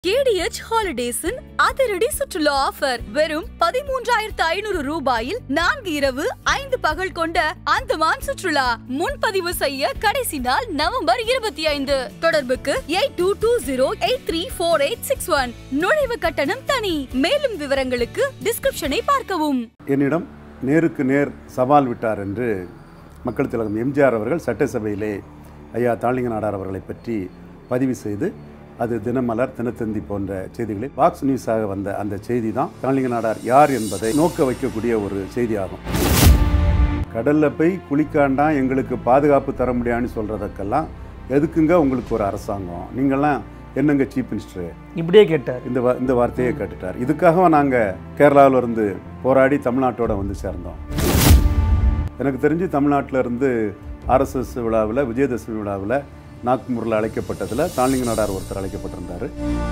KDH ஹாலிடேஸின் அதிரடி சுற்றுலா offer வெறும் பதிமூன்றாயிரத்து ஐநூறு ரூபாயில் நான்கு இரவு ஐந்து பகல் கொண்ட அந்தமான் சுற்றுலா முன்பதிவு செய்ய கடைசி நாள் நவம்பர் இருபத்தி ஐந்து தொடர்புக்கு eight two two zero eight three four eight six one நுழைவு கட்டணம் தனி மேலும் விவரங்களுக்கு டிஸ்கிரிப்ஷனை பார்க்கவும் என்னிடம் நேருக்கு நேர் சவால் விட்டார் என்று மக்கள் திலகம் எம்ஜிஆர் அவர்கள் சட்டசபையிலே ஐயா தாளிங்க நாடார் அவர்களை பற்றி பதிவு செய்து அது தினமலர் தினத்தந்தி போன்ற செய்திகளில் பாக்ஸ் நியூஸாக வந்த அந்த செய்தி தான் தாளிங்க நாடார் யார் என்பதை நோக்க வைக்கக்கூடிய ஒரு செய்தியாகும் கடல்ல போய் குளிக்காண்டா எங்களுக்கு பாதுகாப்பு தர முடியான்னு சொல்றதுக்கெல்லாம் எதுக்குங்க உங்களுக்கு ஒரு அரசாங்கம் நீங்கள்லாம் என்னங்க சீஃப் மினிஸ்டரு இப்படியே கேட்டார் இந்த வா- இந்த வார்த்தையை கேட்டுட்டார் இதுக்காக நாங்கள் கேரளாவில் இருந்து போராடி தமிழ்நாட்டோட வந்து சேர்ந்தோம் எனக்கு தெரிஞ்சு தமிழ்நாட்டில் இருந்து ஆர்எஸ்எஸ் விழாவில் விஜயதசமி விழாவில் நாக்பூரில் அழைக்கப்பட்டதில் தாளிங்க நாடார் ஒருத்தர் அழைக்கப்பட்டிருந்தார்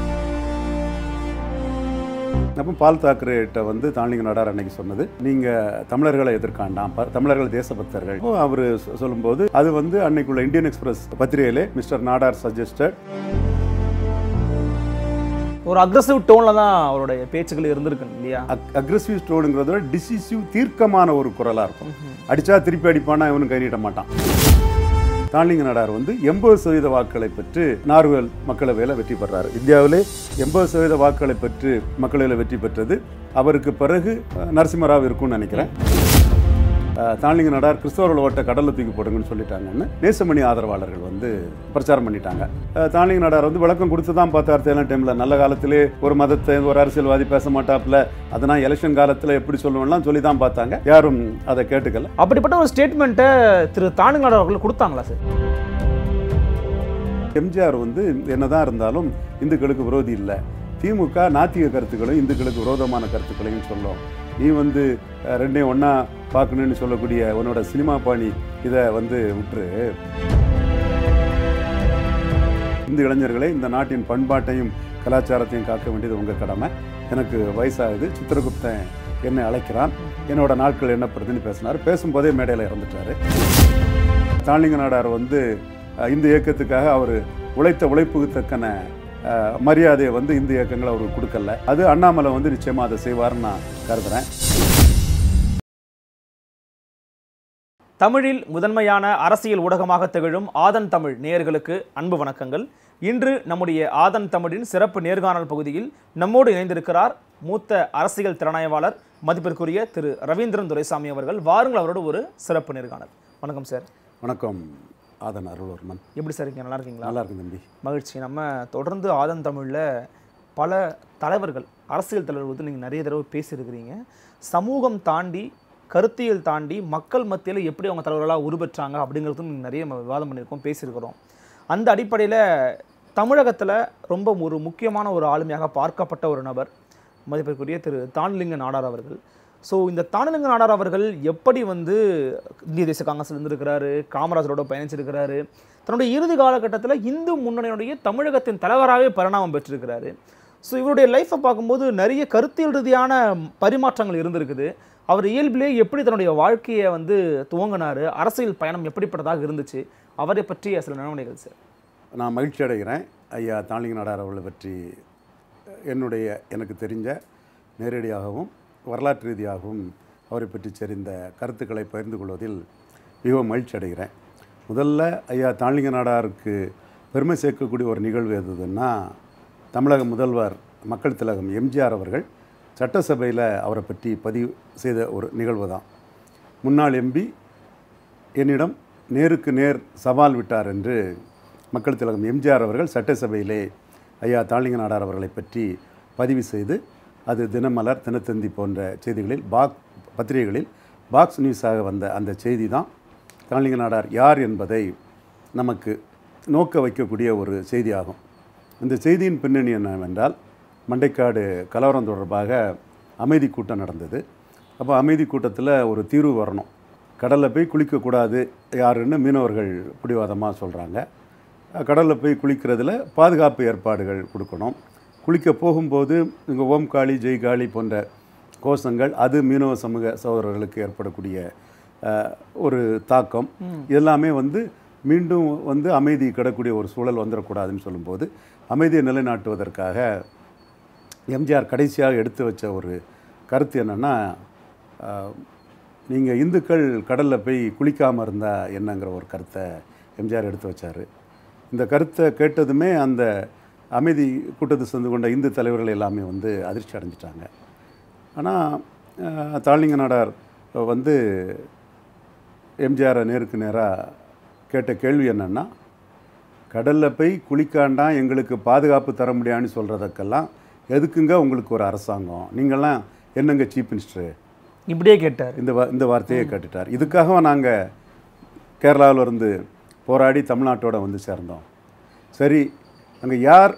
அப்போ பால் தாக்கரேட்ட வந்து தாளிங்க நாடார் அன்னைக்கு சொன்னது நீங்கள் தமிழர்களை எதிர்க்காண்டாம் ப- தமிழர்கள் தேசபக்தர்கள் அவர் சொல்லும்போது அது வந்து அன்னைக்குள்ள இந்தியன் எக்ஸ்பிரஸ் பத்திரிகையிலே மிஸ்டர் நாடார் சஜஸ்டட் ஒரு அக்ரஸிவ் டோன்ல தான் அவருடைய பேச்சுகள் இருந்திருக்கு இல்லையா அக்ரெசிவ் ஸ்டோனுங்கிறத விட டிசிசிவ் தீர்க்கமான ஒரு குரலாக இருக்கும் அடிச்சா திருப்பி அடிப்பானா இவனும் கை நீட்ட மாட்டான் தாளிங்க நாடார் வந்து எண்பது சதவீத வாக்குகளை பெற்று நார்வேல் மக்களவையில் வெற்றி பெறாரு இந்தியாவிலே எண்பது சதவீத வாக்குகளை பெற்று மக்களவையில் வெற்றி பெற்றது அவருக்கு பிறகு அஹ், நரசிம்மராவ் இருக்கும்னு நினைக்கிறேன் அஹ், தாளிங்க நாடார் கிறிஸ்தவர்கள் ஓட்ட கடல்ல தூக்கி போடுங்கன்னு சொல்லிட்டாங்கன்னு நேசமணி ஆதரவாளர்கள் வந்து பிரச்சாரம் பண்ணிட்டாங்க அஹ், தாளிங்க நாடார் வந்து விளக்கம் கொடுத்து தான் பார்த்தார் தேர்தல் டைமில் நல்ல காலத்திலே ஒரு மதத்தை ஒரு அரசியல்வாதி பேச மாட்டாப்புல அதனால் எலெக்ஷன் காலத்தில் எப்படி சொல்லுவேன்லாம் சொல்லி தான் பார்த்தாங்க யாரும் அதை கேட்டுக்கல அப்படிப்பட்ட ஒரு ஸ்டேட்மெண்ட்டை திரு தானுங்காடு அவர்கள் கொடுத்தாங்களா சார் எம்ஜிஆர் வந்து என்னதான் இருந்தாலும் இந்துக்களுக்கு விரோதி இல்லை திமுக நாத்திக கருத்துக்களையும் இந்துக்களுக்கு விரோதமான கருத்துக்களையும் சொல்லும் நீ வந்து அஹ், ரெண்டையும் ஒன்றா பார்க்கணும்னு சொல்லக்கூடிய உன்னோட சினிமா பாணி இதை வந்து விட்டுரு இந்து இளைஞர்களை இந்த நாட்டின் பண்பாட்டையும் கலாச்சாரத்தையும் காக்க வேண்டியது உங்கள் கடமை எனக்கு வயசாகுது சித்திரகுப்தன் என்னை அழைக்கிறான் என்னோட நாட்கள் என்னப்படுதுன்னு பேசினார் பேசும்போதே மேடையில் இறந்துட்டாரு தாளிங்க நாடார் வந்து அஹ், இந்த இயக்கத்துக்காக அவர் உழைத்த உழைப்புக்கு தக்கன அஹ், மரியாதையை வந்து இந்த இயக்கங்களை அவருக்கு கொடுக்கல அது அண்ணாமலை வந்து நிச்சயமாக அதை செய்வார்னு நான் கருதுறேன் தமிழில் முதன்மையான அரசியல் ஊடகமாக திகழும் ஆதன் தமிழ் நேயர்களுக்கு அன்பு வணக்கங்கள் இன்று நம்முடைய ஆதன் தமிழின் சிறப்பு நேர்காணல் பகுதியில் நம்மோடு இணைந்திருக்கிறார் மூத்த அரசியல் திறனாய்வாளர் மதிப்பிற்குரிய திரு ரவீந்திரன் துரைசாமி அவர்கள் வாருங்கள் அவரோட ஒரு சிறப்பு நேர்காணல் வணக்கம் சார் வணக்கம் ஆதன் அருள்வர்மன் எப்படி சார் இருக்கீங்க நல்லா இருக்கீங்களா நல்லா இருக்கும் தம்பி மகிழ்ச்சி நம்ம தொடர்ந்து ஆதன் தமிழில் பல தலைவர்கள் அரசியல் தலைவர்கள் வந்து நீங்கள் நிறைய தடவை பேசியிருக்கிறீங்க சமூகம் தாண்டி கருத்தியல் தாண்டி மக்கள் மத்தியில் எப்படி அவங்க தலைவர்களாக உருபெற்றாங்க அப்படிங்கிறதும் நீங்கள் நிறைய நம்ம விவாதம் பண்ணியிருக்கோம் பேசியிருக்கிறோம் அந்த அடிப்படையில் தமிழகத்தில் ரொம்ப ஒரு முக்கியமான ஒரு ஆளுமையாக பார்க்கப்பட்ட ஒரு நபர் மதிப்பிற்குரிய திரு தான்லிங்க நாடார் அவர்கள் ஸோ இந்த தானலிங்க நாடார் அவர்கள் எப்படி வந்து இந்திய தேச காங்கிரஸ்ல இருந்திருக்கிறாரு காமராஜரோட பயணிச்சிருக்கிறாரு தன்னுடைய இறுதி காலகட்டத்தில் இந்து முன்னணியுடைய தமிழகத்தின் தலைவராகவே பரிணாமம் பெற்றிருக்கிறாரு ஸோ இவருடைய லைஃப்பை பார்க்கும்போது நிறைய கருத்தியல் ரீதியான பரிமாற்றங்கள் இருந்திருக்குது அவர் இயல்பிலே எப்படி தன்னுடைய வாழ்க்கையை வந்து துவங்கினாரு அரசியல் பயணம் எப்படிப்பட்டதாக இருந்துச்சு அவரை பற்றிய சில நினைவுகள் சார் நான் மகிழ்ச்சி அடைகிறேன் ஐயா தாளிங்க நாடார் அவர்களை பற்றி என்னுடைய எனக்கு தெரிஞ்ச நேரடியாகவும் வரலாற்று ரீதியாகவும் அவரை பற்றி தெரிந்த கருத்துக்களை பகிர்ந்து கொள்வதில் மிகவும் மகிழ்ச்சி அடைகிறேன் முதல்ல ஐயா தாளிங்க நாடாருக்கு பெருமை சேர்க்கக்கூடிய ஒரு நிகழ்வு எதுன்னா தமிழக முதல்வர் மக்கள் திலகம் எம்ஜிஆர் அவர்கள் சட்டசபையில் அவரை பற்றி பதிவு செய்த ஒரு நிகழ்வு தான் முன்னாள் எம்பி என்னிடம் நேருக்கு நேர் சவால் விட்டார் என்று மக்கள் திலகம் எம்ஜிஆர் அவர்கள் சட்டசபையிலே ஐயா தாளிங்க நாடார் அவர்களை பற்றி பதிவு செய்து அது தினமலர் தினத்தந்தி போன்ற செய்திகளில் பாக் பத்திரிகைகளில் பாக்ஸ் நியூஸாக வந்த அந்த செய்தி தான் தாளிங்க நாடார் யார் என்பதை நமக்கு நோக்க வைக்கக்கூடிய ஒரு செய்தியாகும் இந்த செய்தியின் பின்னணி என்னவென்றால் மண்டைக்காடு கலவரம் தொடர்பாக அமைதி கூட்டம் நடந்தது அப்போ அமைதி கூட்டத்தில் ஒரு தீர்வு வரணும் கடலில் போய் குளிக்கக்கூடாது யாருன்னு மீனவர்கள் பிடிவாதமாக சொல்கிறாங்க கடலில் போய் குளிக்கிறதுல பாதுகாப்பு ஏற்பாடுகள் கொடுக்கணும் குளிக்க போகும்போது இங்கே ஓம் காளி ஜெய் காளி போன்ற கோஷங்கள் அது மீனவ சமூக சகோதரர்களுக்கு ஏற்படக்கூடிய அஹ், ஒரு தாக்கம் எல்லாமே வந்து மீண்டும் வந்து அமைதி கிடக்கூடிய ஒரு சூழல் வந்துடக்கூடாதுன்னு சொல்லும்போது அமைதியை நிலைநாட்டுவதற்காக எம்ஜிஆர் கடைசியாக எடுத்து வச்ச ஒரு கருத்து என்னென்னா நீங்கள் இந்துக்கள் கடலில் போய் குளிக்காமல் இருந்தால் என்னங்கிற ஒரு கருத்தை எம்ஜிஆர் எடுத்து வச்சார் இந்த கருத்தை கேட்டதுமே அந்த அமைதி கூட்டத்தை சேர்ந்து கொண்ட இந்து தலைவர்கள் எல்லாமே வந்து அதிர்ச்சி அடைஞ்சிட்டாங்க ஆனால் தாளிங்க நாடார் வந்து எம்ஜிஆரை நேருக்கு நேராக கேட்ட கேள்வி என்னென்னா கடலில் போய் குளிக்காண்டா எங்களுக்கு பாதுகாப்பு தர முடியான்னு சொல்கிறதுக்கெல்லாம் எதுக்குங்க உங்களுக்கு ஒரு அரசாங்கம் நீங்கள்லாம் என்னங்க சீஃப் மினிஸ்டரு இப்படியே கேட்டார் இந்த வா இந்த வார்த்தையை கேட்டுட்டார் இதுக்காக நாங்கள் கேரளாவில் இருந்து போராடி தமிழ்நாட்டோட வந்து சேர்ந்தோம் சரி அங்கே யார்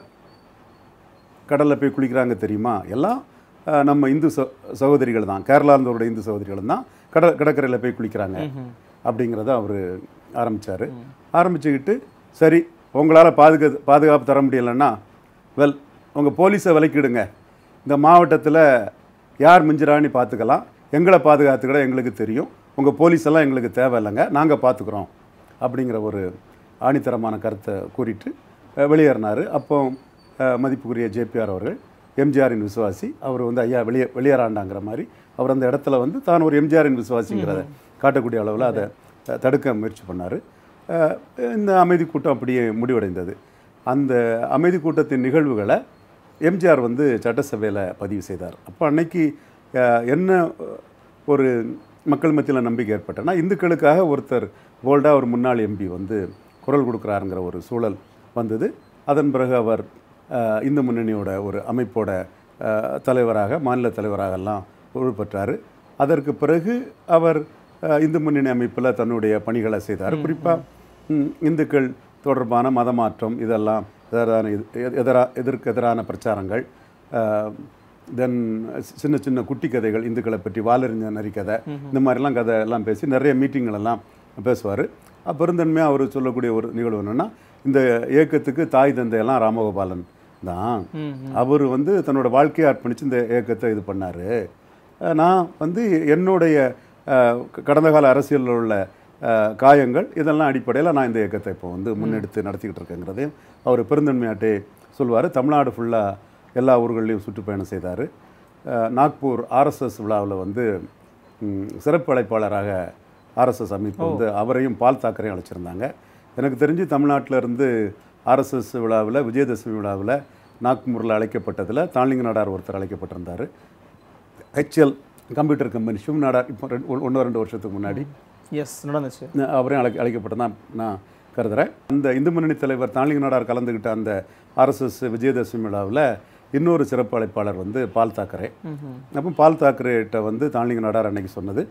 கடலில் போய் குளிக்கிறாங்க தெரியுமா எல்லாம் அஹ், நம்ம இந்து ச சகோதரிகள் தான் கேரளா இருந்தவரோட இந்து சகோதரிகள் தான் கடல் கடற்கரையில் போய் குளிக்கிறாங்க அப்படிங்கிறத அவர் ஆரம்பித்தார் ஆரம்பிச்சுக்கிட்டு சரி உங்களால் பாதுகா பாதுகாப்பு தர முடியலைன்னா வெல் உங்கள் போலீஸை விலக்கிடுங்க இந்த மாவட்டத்தில் யார் மிஞ்சிறான்னு பார்த்துக்கலாம் எங்களை பாதுகாத்துக்கிட எங்களுக்கு தெரியும் உங்கள் போலீஸ் எல்லாம் எங்களுக்கு தேவையில்லைங்க நாங்கள் பார்த்துக்குறோம் அப்படிங்கிற ஒரு ஆணித்தரமான கருத்தை கூறிட்டு அஹ், வெளியேறினார் அப்போ அஹ், மதிப்புக்குரிய ஜேபிஆர் அவர்கள் எம்ஜிஆரின் விசுவாசி அவர் வந்து ஐயா வெளியே வெளியேறாண்டாங்கிற மாதிரி அவர் அந்த இடத்துல வந்து தான் ஒரு எம்ஜிஆரின் விசுவாசிங்கிறத காட்டக்கூடிய அளவில் அதை அஹ், தடுக்க முயற்சி பண்ணார் இந்த அமைதி கூட்டம் அப்படியே முடிவடைந்தது அந்த அமைதி கூட்டத்தின் நிகழ்வுகளை எம்ஜிஆர் வந்து சட்டசபையில் பதிவு செய்தார் அப்போ அன்னைக்கு அஹ், என்ன ஒரு மக்கள் மத்தியில் நம்பிக்கை ஏற்பட்டனா இந்துக்களுக்காக ஒருத்தர் போல்டாக ஒரு முன்னாள் எம்பி வந்து குரல் கொடுக்குறாருங்கிற ஒரு சூழல் வந்தது அதன் பிறகு அவர் அஹ், இந்து முன்னணியோட ஒரு அமைப்போட அஹ், தலைவராக மாநில தலைவராகலாம் பொறுப்பேற்றார் அதற்கு பிறகு அவர் அஹ், இந்து முன்னணி அமைப்பில் தன்னுடைய பணிகளை செய்தார் குறிப்பாக இந்துக்கள் தொடர்பான மதமாற்றம் இதெல்லாம் எதிரான இது- எதிரா எதிர்க்கு எதிரான பிரச்சாரங்கள் தென் சின்ன சின்ன குட்டி கதைகள் இந்துக்களை பற்றி வாலறிஞ்ச நரிக்கதை இந்த மாதிரிலாம் கதை எல்லாம் பேசி நிறைய மீட்டிங்கள் எல்லாம் பேசுவார் பெருந்தன்மையாக அவர் சொல்லக்கூடிய ஒரு நிகழ்வு என்னென்னா இந்த இயக்கத்துக்கு தாய் தந்தையெல்லாம் ராமகோபாலன் தான் அவர் வந்து தன்னோட வாழ்க்கையை அர்ப்பணித்து இந்த இயக்கத்தை இது பண்ணார் நான் வந்து என்னுடைய அஹ், க- கடந்த கால அரசியலில் உள்ள அஹ், காயங்கள் இதெல்லாம் அடிப்படையில் நான் இந்த இயக்கத்தை இப்போ வந்து முன்னெடுத்து நடத்திக்கிட்டு இருக்கேங்கிறதையும் அவர் பெருந்தன்மையாட்டே சொல்வார் தமிழ்நாடு ஃபுல்லாக எல்லா ஊர்கள்லையும் சுற்றுப்பயணம் செய்தார் நாக்பூர் ஆர்எஸ்எஸ் விழாவில் வந்து ம், சிறப்பு அழைப்பாளராக ஆர்எஸ்எஸ் அமைப்பு வந்து அவரையும் பால் தாக்கரையும் அழைச்சிருந்தாங்க எனக்கு தெரிஞ்சு தமிழ்நாட்டில் இருந்து ஆர்எஸ்எஸ் விழாவில் விஜயதசமி விழாவில் நாக்பூரில் அழைக்கப்பட்டதில் தாளிங்க நாடார் ஒருத்தர் அழைக்கப்பட்டிருந்தார் HL computer company Shiv Nadar இப்போ ரெண்டு ஒன்று ரெண்டு வருஷத்துக்கு முன்னாடி எஸ் நடந்துச்சு நான் அவரையும் அழை அழைக்கப்பட்டதான் நான் கருதுகிறேன் அந்த இந்து முன்னணி தலைவர் தாளிங்க நாடார் கலந்துக்கிட்ட அந்த ஆர்எஸ்எஸ் விஜயதசமி விழாவில் இன்னொரு சிறப்பு அழைப்பாளர் வந்து பால் தாக்கரே அப்போ பால் தாக்கரேட்ட வந்து தாளிங்க நாடார் அன்னைக்கு சொன்னது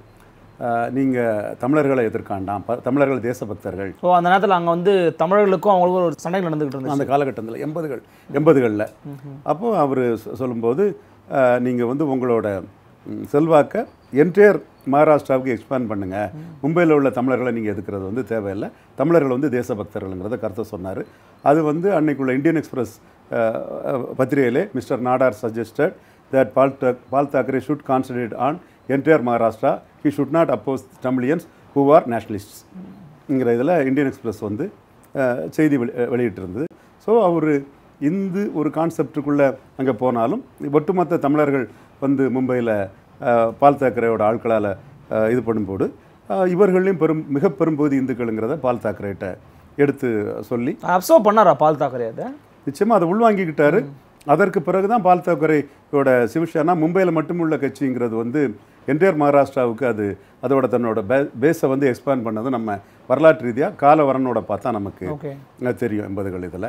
நீங்கள் தமிழர்களை எதிர்க்காண்டாம் ப- தமிழர்கள் தேசபக்தர்கள் ஸோ அந்த நேரத்தில் அங்கே வந்து தமிழர்களுக்கும் அவங்களுக்கும் ஒரு சண்டை நடந்துகிட்டு இருந்துச்சு அந்த காலகட்டத்தில் எண்பதுகள் எண்பதுகளில் அப்போது அவர் சொல்லும்போது நீங்கள் வந்து உங்களோட ம், செல்வாக்க என்டையர் மகாராஷ்டிராவுக்கு எக்ஸ்பேண்ட் பண்ணுங்கள் மும்பையில் உள்ள தமிழர்களை நீங்கள் எதுக்கிறது வந்து தேவையில்லை தமிழர்கள் வந்து தேசபக்தர்கள்ங்கிறத கருத்தை சொன்னார் அது வந்து அன்னைக்குள்ள இந்தியன் எக்ஸ்பிரஸ் பத்திரிகையிலே mister Nadar suggested that Bal Thack Bal Thackeray should concentrate on entire Maharashtra he should not oppose Tamilians who are nationalists ங்கிற இதில் இந்தியன் எக்ஸ்பிரஸ் வந்து அஹ், செய்தி வெளி அஹ், வெளியிட்டிருந்தது ஸோ அவர் இந்து ஒரு கான்செப்டுக்குள்ளே அங்கே போனாலும் ஒட்டுமொத்த தமிழர்கள் வந்து மும்பையில் பால் தாக்கரேயோட ஆட்களால் இது பண்ணும்போது அஹ், இவர்களையும் பெரும் மிக பெரும்பகுதி இந்துக்களுங்கிறத பால் தாக்கரேட்ட எடுத்து சொல்லி அப்சர்வ் பண்ணாரா பால் தாக்கரே அதை நிச்சயமாக அதை உள்வாங்கிக்கிட்டாரு அதற்கு பிறகு தான் பால் தாக்கரேயோட சிவசேனா மும்பையில் மட்டுமுள்ள கட்சிங்கிறது வந்து என்டையர் மகாராஷ்டிராவுக்கு அது அதோட தன்னோட பே பேஸை வந்து எக்ஸ்பேண்ட் பண்ணது நம்ம வரலாற்று ரீதியாக காலவரனோட பார்த்தா நமக்கு ஓகே அஹ் தெரியும் எண்பதுகள் இதில்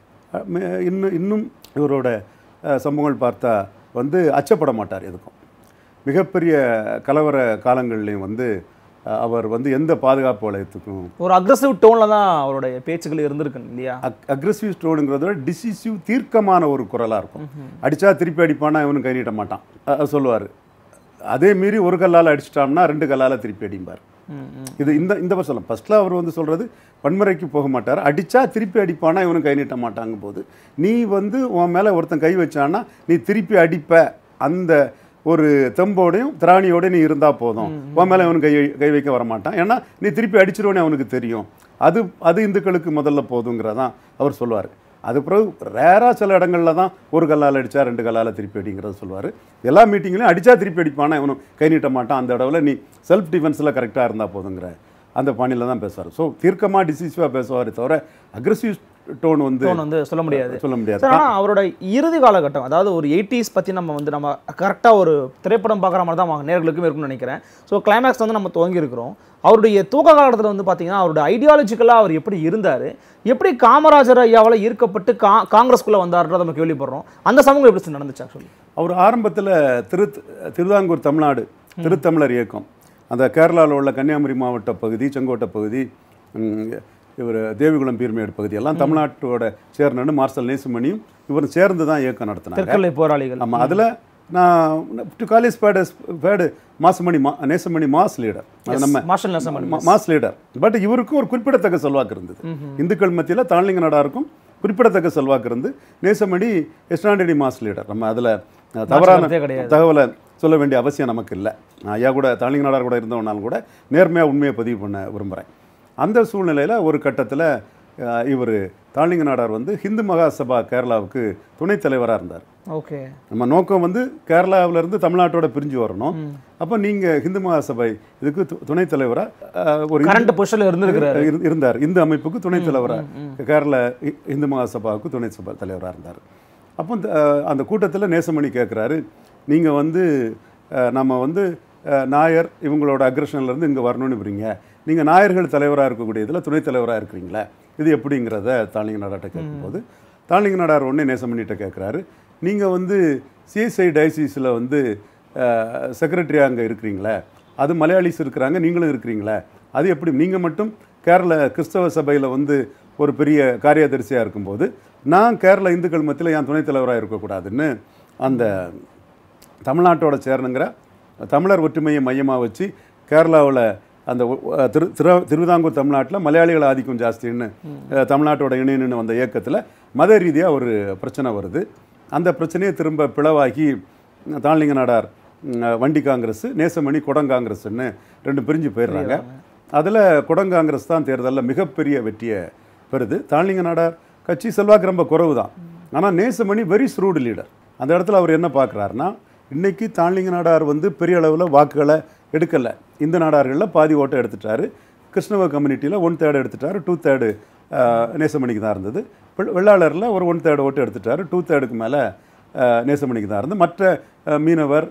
இன்னும் இன்னும் இவரோட அஹ், சம்பவங்கள் பார்த்தா வந்து அச்சப்பட மாட்டார் எதுக்கும் மிகப்பெரிய கலவர காலங்கள்லையும் வந்து அஹ், அவர் வந்து எந்த பாதுகாப்பு வளையத்துக்கும் ஒரு அக்ரஸிவ் டோனில் தான் அவருடைய பேச்சுக்கள் இருந்திருக்கு இல்லையா அக் அக்ரெசிவ் ஸ்டோனுங்கிறத விட டிசிசிவ் தீர்க்கமான ஒரு குரலாக இருக்கும் அடித்தா திருப்பி அடிப்பானா இவனும் கை நீட்ட மாட்டான் சொல்லுவார் அதே மீறி ஒரு கல்லால் அடிச்சிட்டான்னா ரெண்டு கல்லால் திருப்பி அடிப்பார் ம், ம். இது இந்த இந்த வருஷம் ஃபஸ்ட்டில் அவர் வந்து சொல்கிறது வன்முறைக்கு போக மாட்டார் அடித்தா திருப்பி அடிப்பானா இவனும் கை நீட்ட மாட்டாங்க போது நீ வந்து உன் மேலே ஒருத்தன் கை வச்சான்னா நீ திருப்பி அடிப்ப அந்த ஒரு தெம்போடையும் திராணியோடையும் நீ இருந்தால் போதும் உன் மேலே அவனுக்கு கை கை வைக்க வரமாட்டான் ஏன்னா நீ திருப்பி அடிச்சிருவோன்னு அவனுக்கு தெரியும் அது அது இந்துக்களுக்கு முதல்ல போதுங்கிறதான் அவர் சொல்லுவார் அது பிறகு ரேராக சில இடங்கள்ல தான் ஒரு கல்லால் அடித்தா ரெண்டு கல்லால் திருப்பி அடிங்கிறத சொல்லுவார் எல்லா மீட்டிங்லையும் அடித்தா திருப்பி அடிப்பானா இவனும் கை நீட்ட மாட்டான் அந்த இடத்துல நீ செல்ஃப் டிஃபென்ஸில் கரெக்டாக இருந்தால் போதுங்கிற அந்த பாணியில் தான் பேசுவார் ஸோ தீர்க்கமாக டிசிசிவாக பேசுவார் தவிர அக்ரெசிவ் டோன் வந்து டோன் வந்து சொல்ல முடியாது சொல்ல முடியாது சார் ஆனால் அவரோட இறுதி காலகட்டம் அதாவது ஒரு எயிட்டிஸ் பற்றி நம்ம வந்து நம்ம கரெக்டாக ஒரு திரைப்படம் பார்க்குற மாதிரி தான் அவங்க நேர்களுக்கும் இருக்கும்னு நினைக்கிறேன் ஸோ கிளைமேக்ஸ் வந்து நம்ம துவங்கி இருக்கிறோம் அவருடைய தூக்க காலகட்டத்தில் வந்து பார்த்தீங்கன்னா அவருடைய ஐடியாலஜிக்கலாக அவர் எப்படி இருந்தார் எப்படி காமராஜர் ஐயாவால் ஈர்க்கப்பட்டு கா காங்கிரஸ்குள்ளே வந்தார்ன்றத நம்ம கேள்விப்படுறோம் அந்த சமூகம் எப்படி சார் நடந்துச்சு ஆக்சுவலி அவர் ஆரம்பத்தில் திரு திருவிதாங்கூர் தமிழ்நாடு திருத்தமிழர் இயக்கம் அந்த கேரளாவில் உள்ள கன்னியாகுமரி மாவட்ட பகுதி செங்கோட்டை பகுதி இவர் தேவிகுளம் பீர்மேடு பகுதி எல்லாம் தமிழ்நாட்டோட சேர்ந்தன்னு மார்சல் நேசுமணியும் இவரும் சேர்ந்து தான் இயக்கம் நடத்தினாங்க தெற்கொல்லை போராளிகள் ஆமாம் அதில் நான் டு காலேஜ் பேடு பேடு மாசமணி மா நேசமணி மாஸ் லீடர் அது நம்ம மார்ஷல் நெசமன் மா- மாஸ் லீடர் பட் இவருக்கும் ஒரு குறிப்பிடத்தக்க செல்வாக்கு இருந்தது இந்துக்கள் மத்தியில் தாழ்லிங்க நடாருக்கும் குறிப்பிடத்தக்க செல்வாக்கு இருந்து நேசமணி எஸ்டாண்டடி மாஸ் லீடர் நம்ம அதில் தவறான கருத்தே கிடையாது. தகவலை சொல்ல வேண்டிய அவசியம் நமக்கு இல்லை நான் ஐயா கூட தாழ்லிங்க நாடார் கூட இருந்தவனாலும் கூட நேர்மையாக உண்மையை பதிவு பண்ண விரும்புகிறேன் அந்த சூழ்நிலையில் ஒரு கட்டத்தில் இவர் தாழ்லிங்க நாடார் வந்து ஹிந்து மகாசபா கேரளாவுக்கு துணைத் தலைவராக இருந்தார் ஓகே நம்ம நோக்கம் வந்து கேரளாவுல இருந்து தமிழ்நாட்டோட பிரிஞ்சு வரணும் அப்போ நீங்கள் ஹிந்து மகாசபை இதுக்கு து- துணைத் தலைவராக ஒரு கரண்ட் பொசிஷனில் இருந்திருக்கிறாரு இரு- இருந்தார் இந்த அமைப்புக்கு துணைத் தலைவராக கேரள இ- இந்து மகாசபாவுக்கு துணை சபா தலைவராக இருந்தார் அப்போ இந்த, அஹ், அந்த கூட்டத்தில் நேசமணி கேட்குறாரு நீங்கள் வந்து அஹ், நம்ம வந்து அஹ், நாயர் இவங்களோட அக்ரஷன்ல இருந்து இங்கே வரணும்னு விடுறீங்க நீங்கள் நாயர்கள் தலைவராக இருக்கக்கூடிய இதில் துணைத் தலைவராக இருக்கிறீங்களா இது எப்படிங்கிறத தாளிங்க நாடாட்ட கேட்கும்போது தாளிங்க நாடார் உடனே நேசமணிகிட்ட கேட்குறாரு நீங்கள் வந்து சிஎஸ்ஐ டயசிஸில் வந்து செக்ரட்டரியாக அங்கே இருக்கிறீங்களே அது மலையாளிஸ் இருக்கிறாங்க நீங்களும் இருக்கிறீங்களே அது எப்படி நீங்கள் மட்டும் கேரள கிறிஸ்தவ சபையில் வந்து ஒரு பெரிய காரியதரிசியாக இருக்கும்போது நான் கேரள இந்துக்கள் மத்தியில் என் துணைத் தலைவராக இருக்கக்கூடாதுன்னு அந்த தமிழ்நாட்டோட சேரணுங்கிற தமிழர் ஒற்றுமையை மையமாக வச்சு கேரளாவில் அந்த ஒ- அஹ் திரு திரு திருவிதாங்கூர் தமிழ்நாட்டில் மலையாளிகள் ஆதிக்கம் ஜாஸ்தின்னு அஹ் தமிழ்நாட்டோட இணையன்னு வந்த இயக்கத்தில் மத ரீதியாக ஒரு பிரச்சனை வருது அந்த பிரச்சனையை திரும்ப பிளவாகி தாழ்லிங்க நாடார் ம், வண்டி காங்கிரஸ் நேசமணி குடம் காங்கிரஸ்ன்னு ரெண்டு பிரிஞ்சு போயிடுறாங்க அதில் குடம் காங்கிரஸ் தான் தேர்தலில் மிகப்பெரிய வெற்றியை பெறுது தாழ்லிங்க நாடார் கட்சி செல்வாக்கு ரொம்ப குறைவு தான் ஆனால் நேசமணி வெரி ஸ்ரூடு லீடர் அந்த இடத்துல அவர் என்ன பார்க்குறாருன்னா இன்னைக்கு தாழ்லிங்க நாடார் வந்து பெரிய அளவில் வாக்குகளை எடுக்கலை இந்த நாடார்களில் பாதி ஓட்டை எடுத்துட்டாரு கிருஷ்ணவ கம்யூனிட்டியில் ஒன் தேர்டு எடுத்துட்டாரு டூ தேர்டு நேசமணிக்கு தான் இருந்தது வெள்- வெள்ளாளரில் ஒரு ஒன் தேர்டு ஓட்டு எடுத்துட்டாரு டூ தேர்டுக்கு மேலே நேசமணிக்கு தான் இருந்து மற்ற அஹ், மீனவர்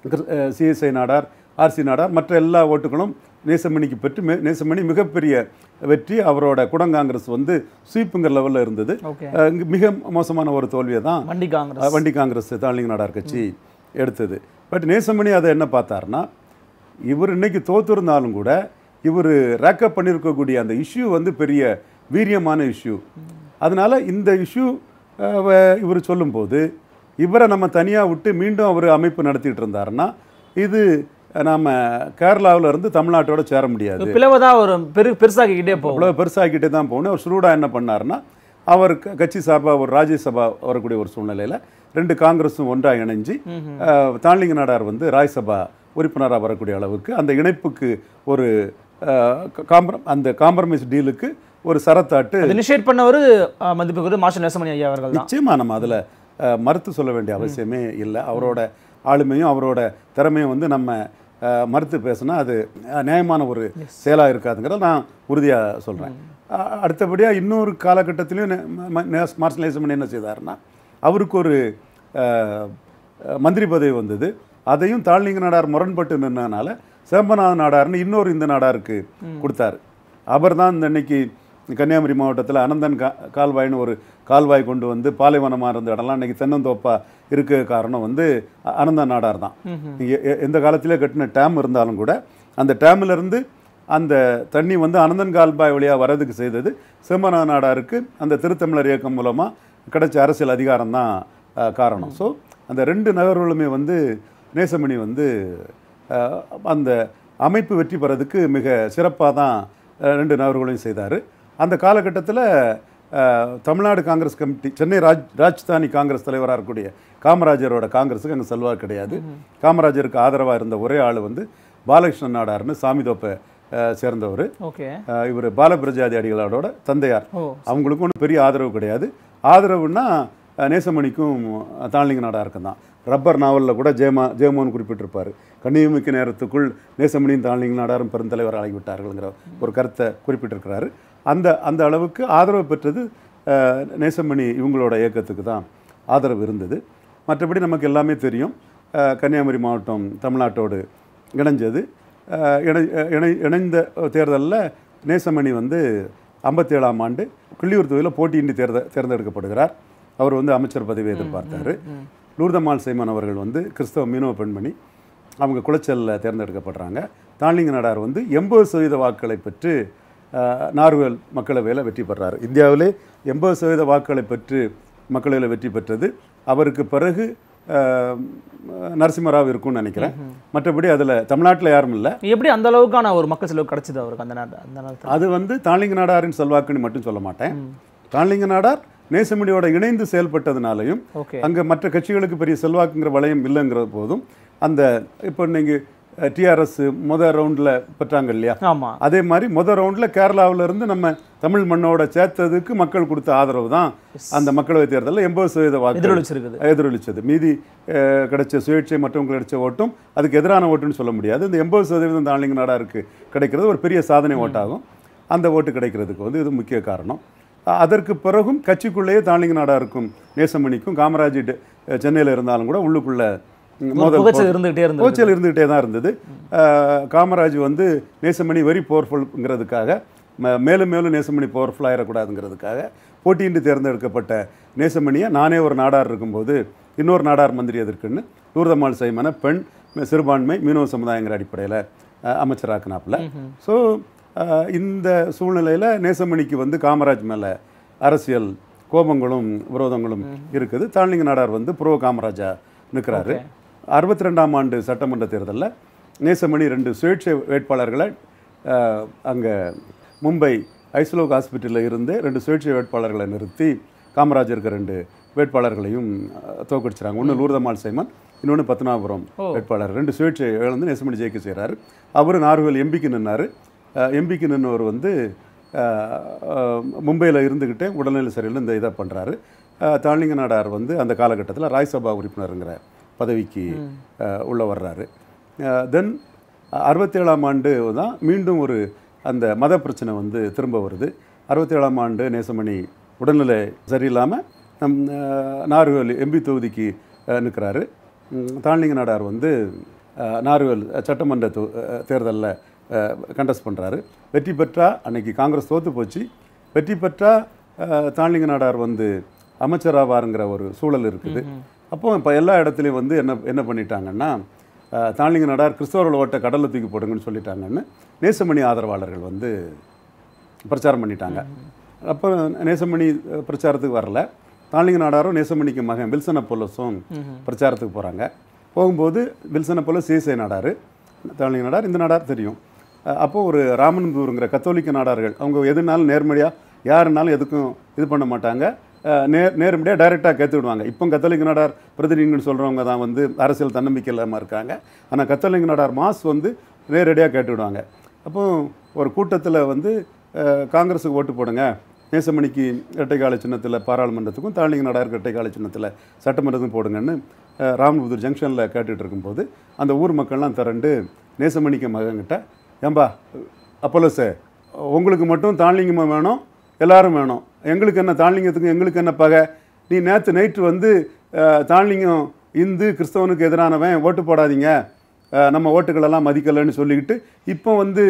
சிஎஸ்ஐ நாடார் ஆர்சி நாடார் மற்ற எல்லா ஓட்டுகளும் நேசமணிக்கு பெற்று மே- நேசமணி மிகப்பெரிய வெற்றி அவரோட குடம் காங்கிரஸ் வந்து ஸ்வீப்புங்கிற லெவலில் இருந்தது ஓகே அஹ், இங்க மிக மோசமான ஒரு தோல்வியை தான் வண்டி காங்கிரஸ் அஹ், வண்டி காங்கிரஸ் தாளிங்க நாடார் கட்சி எடுத்தது பட் நேசமணி அதை என்ன பார்த்தாருன்னா இவர் இன்னைக்கு தோத்துருந்தாலும் கூட இவர் ரேக்கப் பண்ணியிருக்கக்கூடிய அந்த இஷ்யூ வந்து பெரிய வீரியமான இஷ்யூ அதனால இந்த இஷ்யூ இவர் சொல்லும்போது இவரை நம்ம தனியாக விட்டு மீண்டும் அவர் அமைப்பு நடத்திட்டு இருந்தாருன்னா இது நாம் கேரளாவுல இருந்து தமிழ்நாட்டோட சேர முடியாது பிளவுதான் ஒரு பெரு பெருசாக்கிக்கிட்டே போகும் அவ்வளோ பெருசாக்கிட்டே தான் போகணும் அவர் சுருடா என்ன பண்ணாருன்னா அவர் க- கட்சி சார்பாக ஒரு ராஜ்யசபா வரக்கூடிய ஒரு சூழ்நிலையில் ரெண்டு காங்கிரஸும் ஒன்றாக இணைஞ்சு அஹ், தாழ்லிங்க நாடார் வந்து ராஜ்யசபா உறுப்பினராக வரக்கூடிய அளவுக்கு அந்த இணைப்புக்கு ஒரு காம்பரம் அந்த காம்ப்ரமைஸ் டீலுக்கு ஒரு சரத்தாட்டு அது இனிஷியேட் பண்ணவர் மதிப்புக்குரிய மாஸ்டர் நேசமணி ஐயா அவர்கள் தான் நிச்சயமா நம்ம அதில் மறுத்து சொல்ல வேண்டிய அவசியமே இல்லை அவரோட ஆளுமையும் அவரோட திறமையும் வந்து நம்ம அஹ், மறுத்து பேசினா அது அஹ், நியாயமான ஒரு செயலாக இருக்காதுங்கிறத நான் உறுதியாக சொல்கிறேன் அடுத்தபடியாக இன்னொரு காலகட்டத்திலையும் மார்ஷல் நேசமன் என்ன செய்தாருன்னா அவருக்கு ஒரு அஹ், அஹ், மந்திரி பதவி வந்தது அதையும் தாழ்லிங்க நாடார் முரண்பட்டு நின்னனால சேம்பநாத நாடார்னு இன்னொரு இந்த நாடாருக்கு கொடுத்தாரு அவர் தான் இந்த இன்னைக்கு கன்னியாகுமரி மாவட்டத்தில் அனந்தன் கா கால்வாய்னு ஒரு கால்வாய் கொண்டு வந்து பாலைவனமாக இருந்த இடம்லாம் இன்னைக்கு தென்னந்தோப்பா இருக்க காரணம் வந்து அ- அனந்தன் நாடார் தான் இங்க எ- எந்த காலத்திலே கட்டின டேம் இருந்தாலும் கூட அந்த டேம்ல இருந்து அந்த தண்ணி வந்து அனந்தன் கால்வாய் வழியாக வரதுக்கு செய்தது செம்மநாத நாடாருக்கு அந்த திருத்தமிழர் இயக்கம் மூலமாக கிடைச்ச அரசியல் அதிகாரம் தான் காரணம் ஸோ அந்த ரெண்டு நகர்களுமே வந்து நேசமணி வந்து அஹ், அந்த அமைப்பு வெற்றி பெறதுக்கு மிக சிறப்பாக தான் அஹ், ரெண்டு நகர்களையும் செய்தார் அந்த காலகட்டத்தில் அஹ், Tamil Nadu congress committee Chennai Raj Rajdhani congress தலைவராக இருக்கக்கூடிய காமராஜரோட காங்கிரஸுக்கு அங்கே செல்வாக்கு கிடையாது காமராஜருக்கு ஆதரவாக இருந்த ஒரே ஆள் வந்து பாலகிருஷ்ணன் நாடார்னு சாமிதோப்பை அஹ், சேர்ந்தவர் ஓகே இவர் பாலபிரஜாதி அடிகளோட தந்தையார் ஓ அவங்களுக்கும் ஒன்றும் பெரிய ஆதரவு கிடையாது ஆதரவுன்னா அஹ், நேசமணிக்கும் அஹ், தாழ்லிங்க நாடாருக்கும் தான் ரப்பர் நாவலில் கூட ஜெயமா ஜெயமோகன் குறிப்பிட்டிருப்பார் கண்ணியமிக்க நேரத்துக்குள் நேசமணியும் தாழ்லிங்க நாடாரும் பெருந்தலைவர் ஆகிவிட்டார்கள்ங்கிற ஒரு கருத்தை குறிப்பிட்டிருக்கிறாரு அந்த அந்த அளவுக்கு ஆதரவு பெற்றது அஹ், நேசமணி இவங்களோட இயக்கத்துக்கு தான் ஆதரவு இருந்தது மற்றபடி நமக்கு எல்லாமே தெரியும் அஹ், கன்னியாகுமரி மாவட்டம் தமிழ்நாட்டோடு இணைஞ்சது அஹ், இணை இணை இணைந்த தேர்தலில் நேசமணி வந்து ஐம்பத்தேழாம் ஆண்டு கிள்ளியூர் தொகுதியில் போட்டியின்றி தேர்ந்த தேர்ந்தெடுக்கப்படுகிறார் அவர் வந்து அமைச்சர் பதவியை எதிர்பார்த்தாரு லூர்தம்மாள் சைமன் அவர்கள் வந்து கிறிஸ்தவ மீனவ பெண்மணி அவங்க குளச்சலில் தேர்ந்தெடுக்கப்படுறாங்க தாழ்லிங்க நாடார் வந்து எண்பது சதவீத வாக்குகளை பெற்று அஹ், நார்வேல் மக்களவையில் வெற்றி பெறார் இந்தியாவிலே எண்பது சதவீத வாக்குகளை பெற்று மக்களவையில் வெற்றி பெற்றது அவருக்கு பிறகு அஹ், நரசிம்மராவ் இருக்கும்னு நினைக்கிறேன் மற்றபடி அதில் தமிழ்நாட்டில் யாரும் இல்லை எப்படி அந்த அளவுக்கான ஒரு மக்கள் செலவு கிடைச்சது அவருக்கு அந்த நேரத்தில் அந்த நேரத்தில் அது வந்து தாளிங்க நாடாரின் செல்வாக்குன்னு மட்டும் சொல்ல மாட்டேன் தாளிங்க நாடார் நேசமணியோட இணைந்து செயல்பட்டதுனாலையும் ஓகே அங்கே மற்ற கட்சிகளுக்கு பெரிய செல்வாக்குங்கிற வளையம் இல்லைங்கிற போதும் அந்த இப்போ நீங்கள் டிஆர்எஸ் முத ரவுண்டில் பெற்றாங்க இல்லையா ஆமா அதே மாதிரி முத ரவுண்டில் கேரளாவுல இருந்து நம்ம தமிழ் மண்ணோட சேர்த்ததுக்கு மக்கள் கொடுத்த ஆதரவு தான் அந்த மக்களவைத் தேர்தலில் எண்பது சதவீத வாக்கு எதிரொலிச்சிருக்குது எதிரொலிச்சது மீதி அஹ், கிடைச்ச சுயேட்சை மற்றவங்களுக்கு கிடைச்ச ஓட்டும் அதுக்கு எதிரான ஓட்டுன்னு சொல்ல முடியாது இந்த எண்பது சதவீதம் தாழ்லிங்க நாடாருக்கு கிடைக்கிறது ஒரு பெரிய சாதனை ஓட்டாகும் அந்த ஓட்டு கிடைக்கிறதுக்கு வந்து இது முக்கிய காரணம் அஹ், அதற்கு பிறகும் கட்சிக்குள்ளேயே தாழ்லிங்க நாடாருக்கும் நேசமணிக்கும் காமராஜ் ட- சென்னையில் இருந்தாலும் கூட உள்ளுக்குள்ள ம், மோதல் புகைச்சல் இருந்துகிட்டே இருந்தது கோச்சல் இருந்துகிட்டே தான் இருந்தது அஹ், காமராஜ் வந்து நேசமணி வெரி பவர்ஃபுல்ங்கிறதுக்காக ம- மேலும் மேலும் நேசமணி பவர்ஃபுல் ஆயிடக்கூடாதுங்கிறதுக்காக போட்டியின்றி தேர்ந்தெடுக்கப்பட்ட நேசமணியை நானே ஒரு நாடார் இருக்கும்போது இன்னொரு நாடார் மந்திரி எதற்குன்னு தூர்தம்மாள் சைமனை பெண் ம- சிறுபான்மை மீனவ சமுதாயங்கிற அடிப்படையில் அமைச்சராக்குனாப்புல ஸோ இந்த சூழ்நிலையில் நேசமணிக்கு வந்து காமராஜ் மேலே அரசியல் கோபங்களும் விரோதங்களும் இருக்குது தாழ்லிங்க நாடார் வந்து புரோ காமராஜா நிற்கிறாரு அறுபத்தி ரெண்டாம் ஆண்டு சட்டமன்ற தேர்தலில் நேசமணி ரெண்டு சுயேட்சை வேட்பாளர்களை அங்கே மும்பை ஐஸ்லோக் ஹாஸ்பிட்டலில் இருந்து ரெண்டு சுயேட்சை வேட்பாளர்களை நிறுத்தி காமராஜருக்கு ரெண்டு வேட்பாளர்களையும் அஹ், தோற்கடிச்சிட்டாங்க ஒன்று லூர்தம்மாள் சைமன் இன்னொன்று பத்மநாபுரம் வேட்பாளர் ரெண்டு சுயேட்சை வந்து நேசமணி ஜெயிக்க செய்கிறாரு அவர் நார்வேல் எம்பிக்கு நின்னார் எம்பிக்கு நின்னவர் வந்து மும்பையில் இருந்துக்கிட்டே உடல்நிலை சரியில்லை இந்த இதை பண்ணுறாரு தாழ்லிங்க நாடார் வந்து அந்த காலகட்டத்தில் ராஜ்சபா உறுப்பினருங்கிற பதவிக்கு அஹ், உள்ள வர்றாரு தென் அறுபத்தேழாம் ஆண்டு தான் மீண்டும் ஒரு அந்த மத பிரச்சனை வந்து திரும்ப வருது அறுபத்தேழாம் ஆண்டு நேசமணி உடல்நிலை சரியில்லாமல் நம் அஹ், நார்வேல் எம்பி தொகுதிக்கு நிற்கிறாரு தாழ்லிங்க நாடார் வந்து அஹ், நார்வேல் சட்டமன்ற தேர்தலில் கண்டஸ்ட் பண்ணுறாரு வெற்றி பெற்றா அன்னைக்கு காங்கிரஸ் தோற்று போச்சு வெற்றி பெற்றா அஹ், தாழ்லிங்க நாடார் வந்து அமைச்சராவாருங்கிற ஒரு சூழல் இருக்குது அப்போ இப்போ எல்லா இடத்துலையும் வந்து என்ன என்ன பண்ணிட்டாங்கன்னா அஹ், தாழ்லிங்க நாடார் கிறிஸ்தவர்கள் ஓட்ட கடலில் தூக்கி போடுங்கன்னு சொல்லிட்டாங்கன்னு நேசமணி ஆதரவாளர்கள் வந்து பிரச்சாரம் பண்ணிட்டாங்க அப்போ நேசமணி அஹ், பிரச்சாரத்துக்கு வரல தாழ்லிங்க நாடாரும் நேசமணிக்கு மகன் வில்சன பொலஸும் பிரச்சாரத்துக்கு போகிறாங்க போகும்போது வில்சன பொலஸ் சீசை நாடார் தாழ்லிங்க நாடார் இந்த நாடார் தெரியும் அஹ், அப்போ ஒரு ராமன்பூருங்கிற கத்தோலிக்க நாடார்கள் அவங்க எதுனாலும் நேர்மடியாக யாருனாலும் எதுக்கும் இது பண்ண மாட்டாங்க அஹ், நேர் நேர்மடியாக டைரெக்டாக கேத்து விடுவாங்க இப்போ கத்தோலிக்க நாடார் பிரதிநிதிங்கன்னு சொல்கிறவங்க தான் வந்து அரசியல் தன்னம்பிக்கை இல்லாமல் இருக்காங்க ஆனால் கத்தோலிக்க நாடார் மாஸ் வந்து நேரடியாக கேட்டு விடுவாங்க அப்போ ஒரு கூட்டத்தில் வந்து அஹ், காங்கிரஸுக்கு ஓட்டு போடுங்க நேசமணிக்கு இரட்டைக்கால சின்னத்தில் பாராளுமன்றத்துக்கும் தாழ்லிங்க நாடாருக்கு இரட்டைக்கால சின்னத்தில் சட்டமன்றத்துக்கும் போடுங்கன்னு அஹ், ராமபுதூர் ஜங்ஷனில் கேட்டுட்டு இருக்கும்போது அந்த ஊர் மக்கள்லாம் திரண்டு நேசமணிக்கு மகன்கிட்ட ஏம்பா அப்போலோஸே உங்களுக்கு மட்டும் தாழ்லிங்கம்மா வேணும் எல்லாரும் வேணும் எங்களுக்கு என்ன தாழ்லிங்கத்துக்கும் எங்களுக்கு என்ன பகை நீ நேற்று நைட்டு வந்து அஹ், தாழ்லிங்கம் இந்து கிறிஸ்தவனுக்கு எதிரானவன் ஓட்டு போடாதீங்க அஹ், நம்ம ஓட்டுகளெல்லாம் மதிக்கலைன்னு சொல்லிக்கிட்டு இப்போ வந்து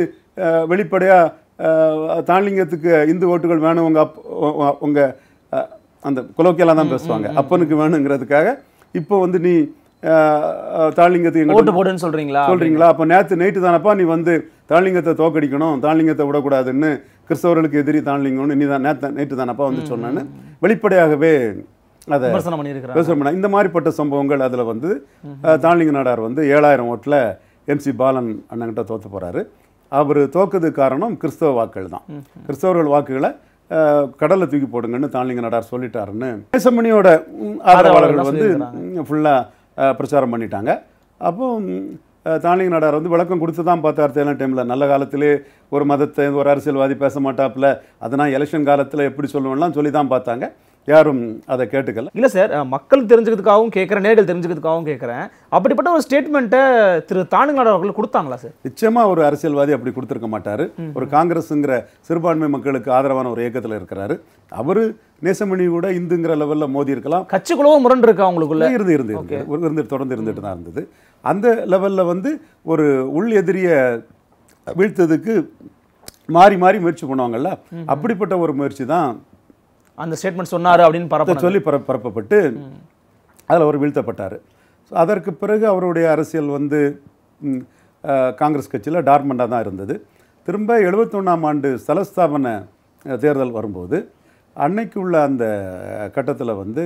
வெளிப்படையாக தாழ்லிங்கத்துக்கு இந்து ஓட்டுகள் வேணும் உங்கள் அப் உங்கள் அந்த குலோக்கியெல்லாம் தான் பேசுவாங்க அப்பனுக்கு வேணுங்கிறதுக்காக இப்போ வந்து நீ அஹ், அஹ், தாழ்லிங்கத்துக்கு எங்களுக்கு ஓட்டு போடுன்னு சொல்றீங்களா சொல்றீங்களா அப்போ நேற்று நைட்டு தானப்பா நீ வந்து தாழ்லிங்கத்தை தோக்கடிக்கணும் தாழ்லிங்கத்தை விடக்கூடாதுன்னு கிறிஸ்தவர்களுக்கு எதிரி தாழ்லிங்கம்னு நீ தான் நேற்று நைட்டு தானப்பா வந்து சொன்னேன்னு வெளிப்படையாகவே அதை விமர்சனம் பண்ணியிருக்கிறாங்க பேசுகிறோம் பண்ண இந்த மாதிரிப்பட்ட சம்பவங்கள் அதில் வந்து அஹ், தாழ்லிங்க நாடார் வந்து ஏழாயிரம் ஓட்டில் எம்சி பாலன் அண்ணங்கிட்ட தோத்து போகிறாரு அவர் தோக்குது காரணம் கிறிஸ்தவ வாக்குகள் தான் கிறிஸ்தவர்கள் வாக்குகளை அஹ், கடல்ல தூக்கி போடுங்கன்னு தாளிங்க நடார் சொல்லிட்டாருன்னு நேசமணியோட ம், ஆதரவாளர்கள் வந்து ஃபுல்லாக பிரச்சாரம் பண்ணிட்டாங்க அப்போ ம், அஹ், தாளிங்க நடார் வந்து விளக்கம் கொடுத்து தான் பார்த்தார் தேர்தல் டைமில் நல்ல காலத்திலே ஒரு மதத்தை ஒரு அரசியல்வாதி பேச மாட்டாப்புல அதனால் எலெக்ஷன் காலத்தில் எப்படி சொல்லுவேன்லாம் சொல்லி தான் பார்த்தாங்க யாரும் அதை கேட்டுக்கல இல்ல சார் அஹ், மக்கள் தெரிஞ்சுக்கிறதுக்காகவும் கேட்குறேன் நேர்கள் தெரிஞ்சுக்கிறதுக்காகவும் கேட்குறேன் அப்படிப்பட்ட ஒரு ஸ்டேட்மெண்ட்டை திரு தானுங்கநாடு அவர்கள் கொடுத்தாங்களா சார் நிச்சயமா ஒரு அரசியல்வாதி அப்படி கொடுத்துருக்க மாட்டாரு ஒரு காங்கிரஸுங்கிற சிறுபான்மை மக்களுக்கு ஆதரவான ஒரு இயக்கத்தில் இருக்கிறாரு அவரு நேசமணி கூட இந்துங்கிற லெவல்ல மோதி இருக்கலாம் கட்சிக்குள்ளவோ முரண் இருக்கா அவங்களுக்குள்ள இருந்து இருந்து இருந்து ஒரு இருந்து தொடர்ந்து இருந்துட்டு தான் இருந்தது அந்த லெவல்ல வந்து ஒரு உள் எதிரியை வீழ்த்ததுக்கு மாறி மாறி முயற்சி பண்ணுவாங்கல்ல அப்படிப்பட்ட ஒரு முயற்சி தான் அந்த ஸ்டேட்மெண்ட் சொன்னாரு அப்படின்னு பரப்ப சொல்லி பர பரப்பப்பட்டு அதில் அவர் வீழ்த்தப்பட்டார் ஸோ அதற்கு பிறகு அவருடைய அரசியல் வந்து ம், அஹ், காங்கிரஸ் கட்சியில் டார்மண்டாக தான் இருந்தது திரும்ப எழுபத்தொன்னாம் ஆண்டு ஸ்தலஸ்தாபன அஹ், தேர்தல் வரும்போது அன்னைக்கு உள்ள அந்த கட்டத்தில் வந்து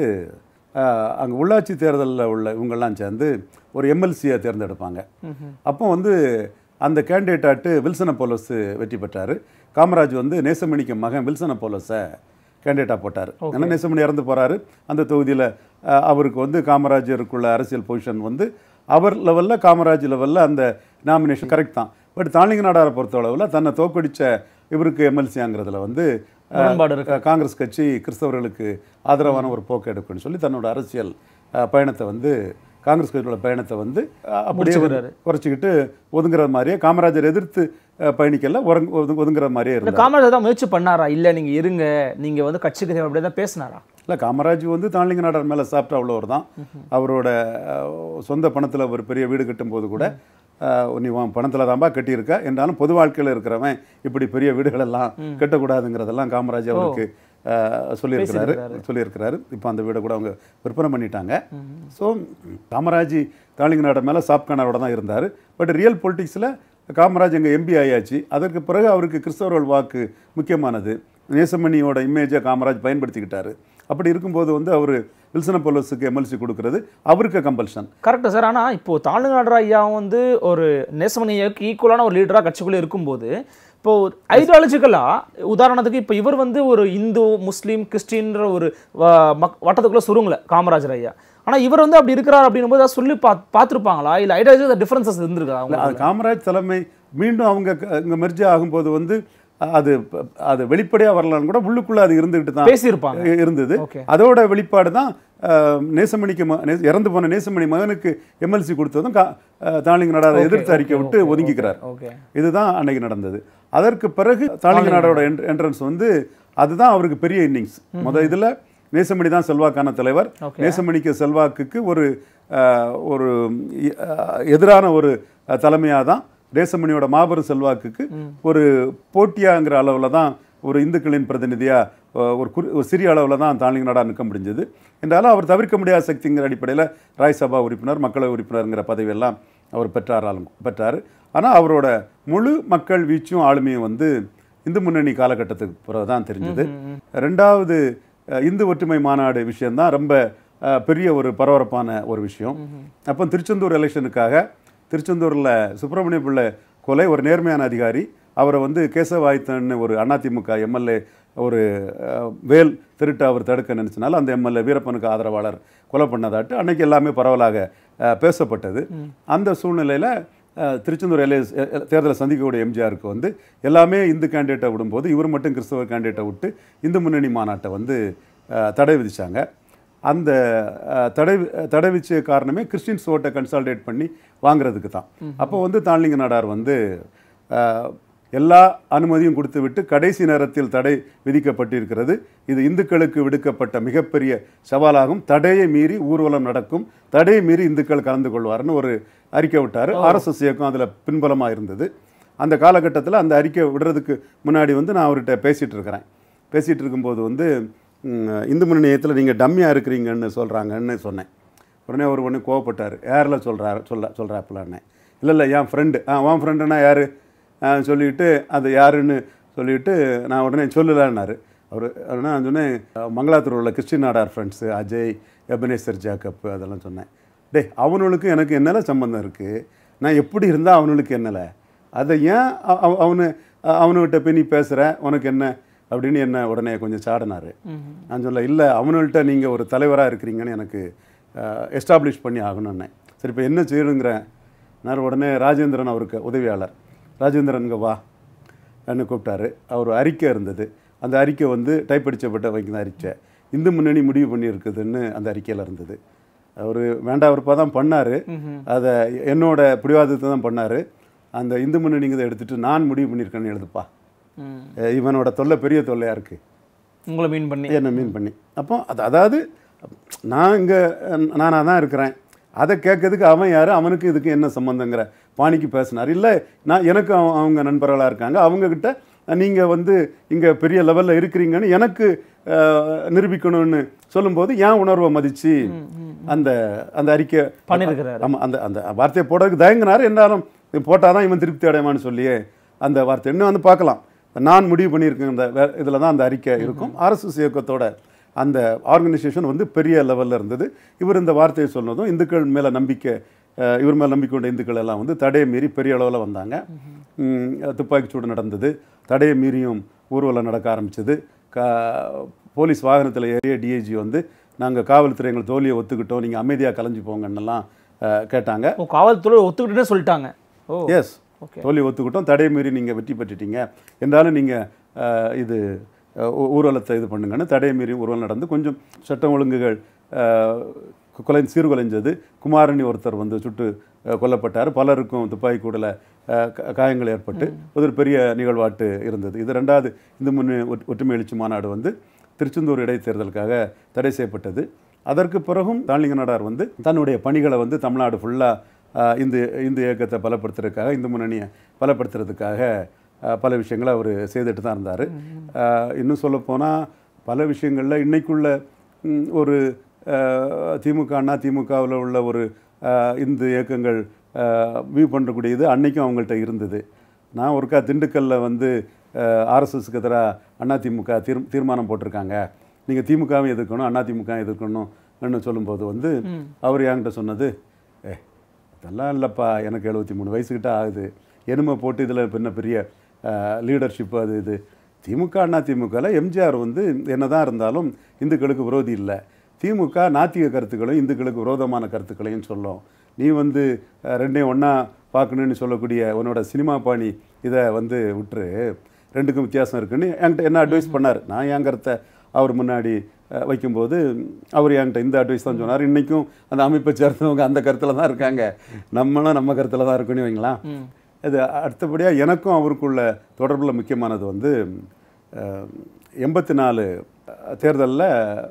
அங்கே உள்ளாட்சி தேர்தலில் உள்ள இவங்கெல்லாம் சேர்ந்து ஒரு எம்எல்சியை தேர்ந்தெடுப்பாங்க அப்போ வந்து அந்த கேண்டிடேட் ஆட்டு வில்சன போலஸ் வெற்றி பெற்றார் காமராஜ் வந்து நேசமணிக்கு மகன் வில்சன போலஸை கேண்டிடேட்டாக போட்டார் ஏன்னா நேசமணி இறந்து போகிறாரு அந்த தொகுதியில் அவருக்கு வந்து காமராஜருக்குள்ள அரசியல் பொசிஷன் வந்து அவர் லெவலில் காமராஜ் லெவலில் அந்த நாமினேஷன் கரெக்ட் தான் பட் தாளிங்க நாடாரை பொறுத்தளவில் தன்னை தோக்கடிச்ச இவருக்கு எம்எல்சிங்கிறதுல வந்து அஹ், முரண்பாடு இருக்கு. காங்கிரஸ் கட்சி கிறிஸ்தவர்களுக்கு ஆதரவான ஒரு போக்கு எடுக்குன்னு சொல்லி தன்னோட அரசியல் அஹ், பயணத்தை வந்து காங்கிரஸ் கட்சியோட பயணத்தை வந்து அஹ், அப்படியே முடிச்சுக்கிறாரு. குறைச்சிக்கிட்டு ஒதுங்குற மாதிரியே காமராஜர் எதிர்த்து அஹ், பயணிக்கல ஒரங் ஒதுங்க- ஒதுங்குற மாதிரியே இந்த இருந்தார் காமராஜர் தான் முயற்சி பண்ணாரா இல்ல நீங்க இருங்க நீங்க வந்து கட்சிக்கு தேவை அப்படியே தான் பேசினாரா இல்லை காமராஜ் வந்து தாளிங்க நாடார் மேலே சாப்பிட்ட அவ்வளோவர் தான் அவரோட அஹ், சொந்த பணத்தில் ஒரு பெரிய வீடு கட்டும்போது கூட அஹ், நீ உன் பணத்தில் தான்பா கட்டியிருக்க என்றாலும் பொது வாழ்க்கையில் இருக்கிறவன் இப்படி பெரிய வீடுகளெல்லாம் கட்டக்கூடாதுங்கிறதெல்லாம் காமராஜ் அவருக்கு அஹ், சொல்லியிருக்கிறாரு சொல்லியிருக்கிறாரு இப்போ அந்த வீடை கூட அவங்க விற்பனை பண்ணிட்டாங்க ஸோ காமராஜ் தாளிங்க நாடார் மேலே சாப்கானரோட தான் இருந்தார் பட் ரியல் பொலிட்டிக்ஸில் காமராஜ் எங்கள் எம்பி ஆயாச்சு அதற்கு பிறகு அவருக்கு கிறிஸ்தவர்கள் வாக்கு முக்கியமானது நேசமணியோட இமேஜை காமராஜ் பயன்படுத்திக்கிட்டாரு அப்படி இருக்கும்போது வந்து அவர் வில்சன போலஸுக்கு எம்எல்சி கொடுக்கறது அவருக்கு கம்பல்ஷன் கரெக்டா சார் ஆனா இப்போ தாளுநாடு ஐயா வந்து ஒரு நேசமணியாவுக்கு ஈக்குவலான ஒரு லீடரா கட்சிக்குள்ள இருக்கும்போது இப்போ ஐடியாலஜிக்கலா உதாரணத்துக்கு இப்போ இவர் வந்து ஒரு இந்து முஸ்லீம் கிறிஸ்டின்ற ஒரு வ- மக்- வட்டத்துக்குள்ள சுருங்கல காமராஜர் ஐயா ஆனா இவர் வந்து அப்படி இருக்கிறார் அப்படின்னும் போது அதை சொல்லி பா பார்த்துருப்பாங்களா இல்ல ஐடியாலஜி டிஃபரன்சஸ் இருந்திருக்கா அவங்க அது காமராஜ் தலைமை மீண்டும் அவங்க க- இங்க மெர்ஜ் ஆகும்போது வந்து அது ப- அது வெளிப்படையாக வரலான்னு கூட உள்ளுக்குள்ள அது இருந்துகிட்டு தான் பேசியிருப்பாங்க இ- இருந்தது Okay. அதோட வெளிப்பாடு தான் அஹ், நேசமணிக்கு ம- நே- இறந்து போன நேசமணி மகனுக்கு எம்எல்சி கொடுத்ததும் கா- அஹ், தாளிங்க நாடாரை எதிர்த்து அறிக்கை விட்டு ஒதுங்கிக்கிறார் ஓகே இதுதான் அன்னைக்கு நடந்தது அதற்கு பிறகு தாளிங்க நாடோட என்ட்ரன்ஸ் வந்து அதுதான் அவருக்கு பெரிய இன்னிங்ஸ் முத இதுல நேசமணி தான் செல்வாக்கான தலைவர் Okay. நேசமணிக்கு செல்வாக்குக்கு ஒரு அஹ், ஒரு இ- அஹ், எதிரான ஒரு தலைமையாக தான் நேசமணியோட மாபெரும் செல்வாக்குக்கு ஒரு போட்டியாங்கிற அளவில் தான் ஒரு இந்துக்களின் பிரதிநிதியா அஹ், ஒரு குறி ஒரு சிறிய அளவில் தான் தாளிங்க நாடா நிற்க முடிஞ்சது என்றாலும் அவர் தவிர்க்க முடியாத சக்திங்கிற அடிப்படையில் ராஜ்சபா உறுப்பினர் மக்களவை உறுப்பினருங்கிற பதவியெல்லாம் அவர் பெற்றாராலும் பெற்றார் ஆனால் அவரோட முழு மக்கள் வீச்சும் ஆளுமையும் வந்து இந்து முன்னணி காலகட்டத்துக்கு பிறகு தான் தெரிஞ்சது ரெண்டாவது அஹ், இந்து ஒற்றுமை மாநாடு விஷயம்தான் ரொம்ப அஹ், பெரிய ஒரு பரபரப்பான ஒரு விஷயம் அப்போ திருச்செந்தூர் எலெக்ஷனுக்காக திருச்செந்தூரில் சுப்பிரமணிய பிள்ளை கொலை ஒரு நேர்மையான அதிகாரி அவரை வந்து கேசவாய்த்தன்னு ஒரு அதிமுக எம்எல்ஏ ஒரு அஹ், வேல் திருட்டு அவர் தடுக்க நினைச்சனால அந்த எம்எல்ஏ வீரப்பனுக்கு ஆதரவாளர் கொலை பண்ணதாட்டு அன்னைக்கு எல்லாமே பரவலாக அஹ், பேசப்பட்டது அந்த சூழ்நிலையில் திருச்செந்தூர் எல்ஏ தேர்தலை சந்திக்கக்கூடிய எம்ஜிஆருக்கு வந்து எல்லாமே இந்து கேண்டிடேட்டை விடும்போது இவர் மட்டும் கிறிஸ்தவ கேண்டிடேட்டை விட்டு இந்து முன்னணி மாநாட்டை வந்து அஹ், தடை விதிச்சாங்க அந்த அஹ், தடை தடை விதிச்ச காரணமே கிறிஸ்டின்ஸ் ஓட்டை கன்சால்டேட் பண்ணி வாங்குறதுக்கு தான் அப்போ வந்து தாழ்லிங்க நாடார் வந்து அஹ், எல்லா அனுமதியும் கொடுத்து விட்டு கடைசி நேரத்தில் தடை விதிக்கப்பட்டிருக்கிறது இது இந்துக்களுக்கு விடுக்கப்பட்ட மிகப்பெரிய சவாலாகும் தடையை மீறி ஊர்வலம் நடக்கும் தடையை மீறி இந்துக்கள் கலந்து கொள்வார்னு ஒரு அறிக்கை விட்டார் ஆர்எஸ்எஸ் இயக்கம் அதில் பின்பலமாக இருந்தது அந்த காலகட்டத்தில் அந்த அறிக்கை விடுறதுக்கு முன்னாடி வந்து நான் அவர்கிட்ட பேசிகிட்டு இருக்கிறேன் பேசிகிட்டு இருக்கும்போது வந்து ம், இந்து முன்னணி இயக்கத்தில் நீங்கள் டம்மியாக இருக்கிறீங்கன்னு சொல்கிறாங்கன்னு சொன்னேன் உடனே அவர் ஒன்று கோவப்பட்டார் யாரில் சொல்கிறாரு சொல்ல சொல்கிறாப்புலன்னே இல்லை இல்லை என் ஃப்ரெண்டு ஆ உன் ஃப்ரெண்டுனா யார் சொல்லிட்டு அது யாருன்னு சொல்லிட்டு நான் உடனே சொல்லலான்னாரு அவர் நான் சொன்னேன் மங்களாத்தூர் உள்ள Christian Nadar friends Ajay Ebenezer Jacob அதெல்லாம் சொன்னேன் டேய் அவனுக்கு எனக்கு என்னல சம்பந்தம் இருக்குது நான் எப்படி இருந்தால் அவனுக்கு என்னல அதை ஏன் அவ- அவ- அவனு அவனுகிட்ட போய் நீ பேசுகிற உனக்கு என்ன அப்படின்னு என்ன உடனே கொஞ்சம் சாடினார் நான் சொல்ல இல்லை அவனுள்கிட்ட நீங்கள் ஒரு தலைவராக இருக்கிறீங்கன்னு எனக்கு எஸ்டாப்ளிஷ் பண்ணி ஆகணும்னே சரி இப்போ என்ன செய்யணுங்கிறேன் நான் உடனே ராஜேந்திரன் அவருக்கு உதவியாளர் ராஜேந்திரனுங்க வா என்ன கூப்பிட்டாரு அவர் அறிக்கை இருந்தது அந்த அறிக்கை வந்து டைப் அடிச்சப்பட்ட வைக்கிற அறிக்கை இந்து முன்னணி முடிவு பண்ணியிருக்குதுன்னு அந்த அறிக்கையில் இருந்தது அவர் வேண்டாம் விருப்பம் தான் பண்ணார் அதை என்னோட பிடிவாதத்தை தான் பண்ணார் அந்த இந்து முன்னணிங்கிறத எடுத்துட்டு நான் முடிவு பண்ணியிருக்கேன்னு எழுதுப்பா ம். அஹ் இவனோட தொல்லை பெரிய தொல்லையாக இருக்குது உங்களை மீன் பண்ணி என்ன மீன் பண்ணி அப்போ அது அதாவது நான் இங்கே நானாக தான் இருக்கிறேன் அதை கேட்கறதுக்கு அவன் யார் அவனுக்கு இதுக்கு என்ன சம்மந்தங்கிற பாணிக்கு பேசினார் இல்லை நான் எனக்கு அவ- அவங்க நண்பர்களாக இருக்காங்க அவங்கக்கிட்ட நீங்கள் வந்து இங்கே பெரிய லெவலில் இருக்கிறீங்கன்னு எனக்கு அஹ், நிரூபிக்கணும்னு சொல்லும்போது என் உணர்வை மதித்து அந்த அந்த அறிக்கை பண்ணியிருக்கிறாரு. ஆமாம் அந்த அந்த வார்த்தையை போடுறதுக்கு தயங்கினார் என்றாலும் போட்டால் தான் இவன் திருப்தி அடைவான்னு சொல்லியே அந்த வார்த்தை இன்னும் வந்து பார்க்கலாம் நான் முடிவு பண்ணியிருக்கேன் இந்த இதில் தான் அந்த அறிக்கை இருக்கும் ஆர்எஸ்எஸ் இயக்கத்தோட அந்த ஆர்கனைசேஷன் வந்து பெரிய லெவலில் இருந்தது இவர் இந்த வார்த்தையை சொன்னதும் இந்துக்கள் மேலே நம்பிக்கை அஹ், இவர் மேலே நம்பிக்கை கொண்ட இந்துக்கள் எல்லாம் வந்து தடையை மீறி பெரிய அளவில் வந்தாங்க ம், துப்பாக்கிச் சூடு நடந்தது தடையை மீறியும் ஊர்வலம் நடக்க ஆரம்பிச்சது கா போலீஸ் வாகனத்தில் ஏறிய டிஐஜி வந்து நாங்கள் காவல்துறை எங்கள் தோல்வியை ஒத்துக்கிட்டோம் நீங்கள் அமைதியாக கலைஞ்சு போங்கன்னெல்லாம் அஹ், கேட்டாங்க ஓ காவல்துறை ஒத்துக்கிட்டுனே சொல்லிட்டாங்க ஓ எஸ் தோல்வி ஒத்துக்கிட்டோம் தடையை மீறி நீங்கள் வெற்றி பெற்றுட்டீங்க என்றாலும் நீங்கள் இது அஹ், ஊ- ஊர்வலத்தை இது பண்ணுங்கன்னு தடையை மீறி ஊர்வலம் நடந்து கொஞ்சம் சட்டம் ஒழுங்குகள் அஹ், கொலை சீர்குலைஞ்சது குமாரணி ஒருத்தர் வந்து சுட்டு அஹ், கொல்லப்பட்டார் பலருக்கும் துப்பாக்கி கூடல அஹ், க- காயங்கள் ஏற்பட்டு ஒரு பெரிய நிகழ்வாட்டு இருந்தது இது ரெண்டாவது இந்து முன்னு ஒற்று- ஒற்றுமை எழுச்சி மாநாடு வந்து திருச்செந்தூர் இடைத்தேர்தலுக்காக தடை செய்யப்பட்டது அதற்கு பிறகும் தாளிங்க நாடார் வந்து தன்னுடைய பணிகளை வந்து தமிழ்நாடு ஃபுல்லாக இந்து இந்து இயக்கத்தை பலப்படுத்துறதுக்காக இந்து முன்னணியை பலப்படுத்துறதுக்காக ஆஹ், பல விஷயங்களை அவர் செய்துட்டு தான் இருந்தார் இன்னும் சொல்லப்போனால் பல விஷயங்களில் இன்னைக்குள்ள ம், ஒரு ஆஹ், திமுக அண்ணா திமுகவில் உள்ள ஒரு ஆஹ், இந்து இயக்கங்கள் வியூ பண்ணுறக்கூடியது அன்னைக்கும் அவங்கள்ட்ட இருந்தது நான் ஒருக்கா திண்டுக்கல்ல வந்து ஆர்எஸ்எஸ்க்கு எதிராக அதிமுக தீர் தீர்மானம் போட்டிருக்காங்க நீங்கள் திமுகவும் எதிர்க்கணும் அதிமுகவும் எதிர்க்கணும்னு சொல்லும்போது வந்து அவர் என்கிட்ட சொன்னது ஏ இதெல்லாம் இல்லைப்பா எனக்கு எழுபத்தி மூணு வயசுக்கிட்ட ஆகுது எருமை போட்டு இதில் பின்ன பெரிய லீடர்ஷிப் அது இது திமுக அண்ணா திமுகவில் எம்ஜிஆர் வந்து என்னதான் இருந்தாலும் இந்துக்களுக்கு விரோதி இல்லை திமுக நாத்திக கருத்துக்களையும் இந்துக்களுக்கு விரோதமான கருத்துக்களையும் சொல்லும் நீ வந்து அஹ், ரெண்டையும் ஒன்றா பார்க்கணுன்னு சொல்லக்கூடிய உன்னோட சினிமா பாணி இதை வந்து விட்டுரு ரெண்டுக்கும் வித்தியாசம் இருக்குன்னு என்கிட்ட என்ன அட்வைஸ் பண்ணார் நான் என் கருத்தை அவர் முன்னாடி அஹ், வைக்கும்போது அவர் என்கிட்ட இந்த அட்வைஸ் தான் சொன்னார் இன்றைக்கும் அந்த அமைப்பை சேர்ந்தவங்க அந்த கருத்தில் தான் இருக்காங்க நம்மளும் நம்ம கருத்தில் தான் இருக்குன்னு வைங்களா இது அடுத்தபடியாக எனக்கும் அவருக்குள்ள தொடர்பில் முக்கியமானது வந்து எண்பத்தி நாலு தேர்தலில்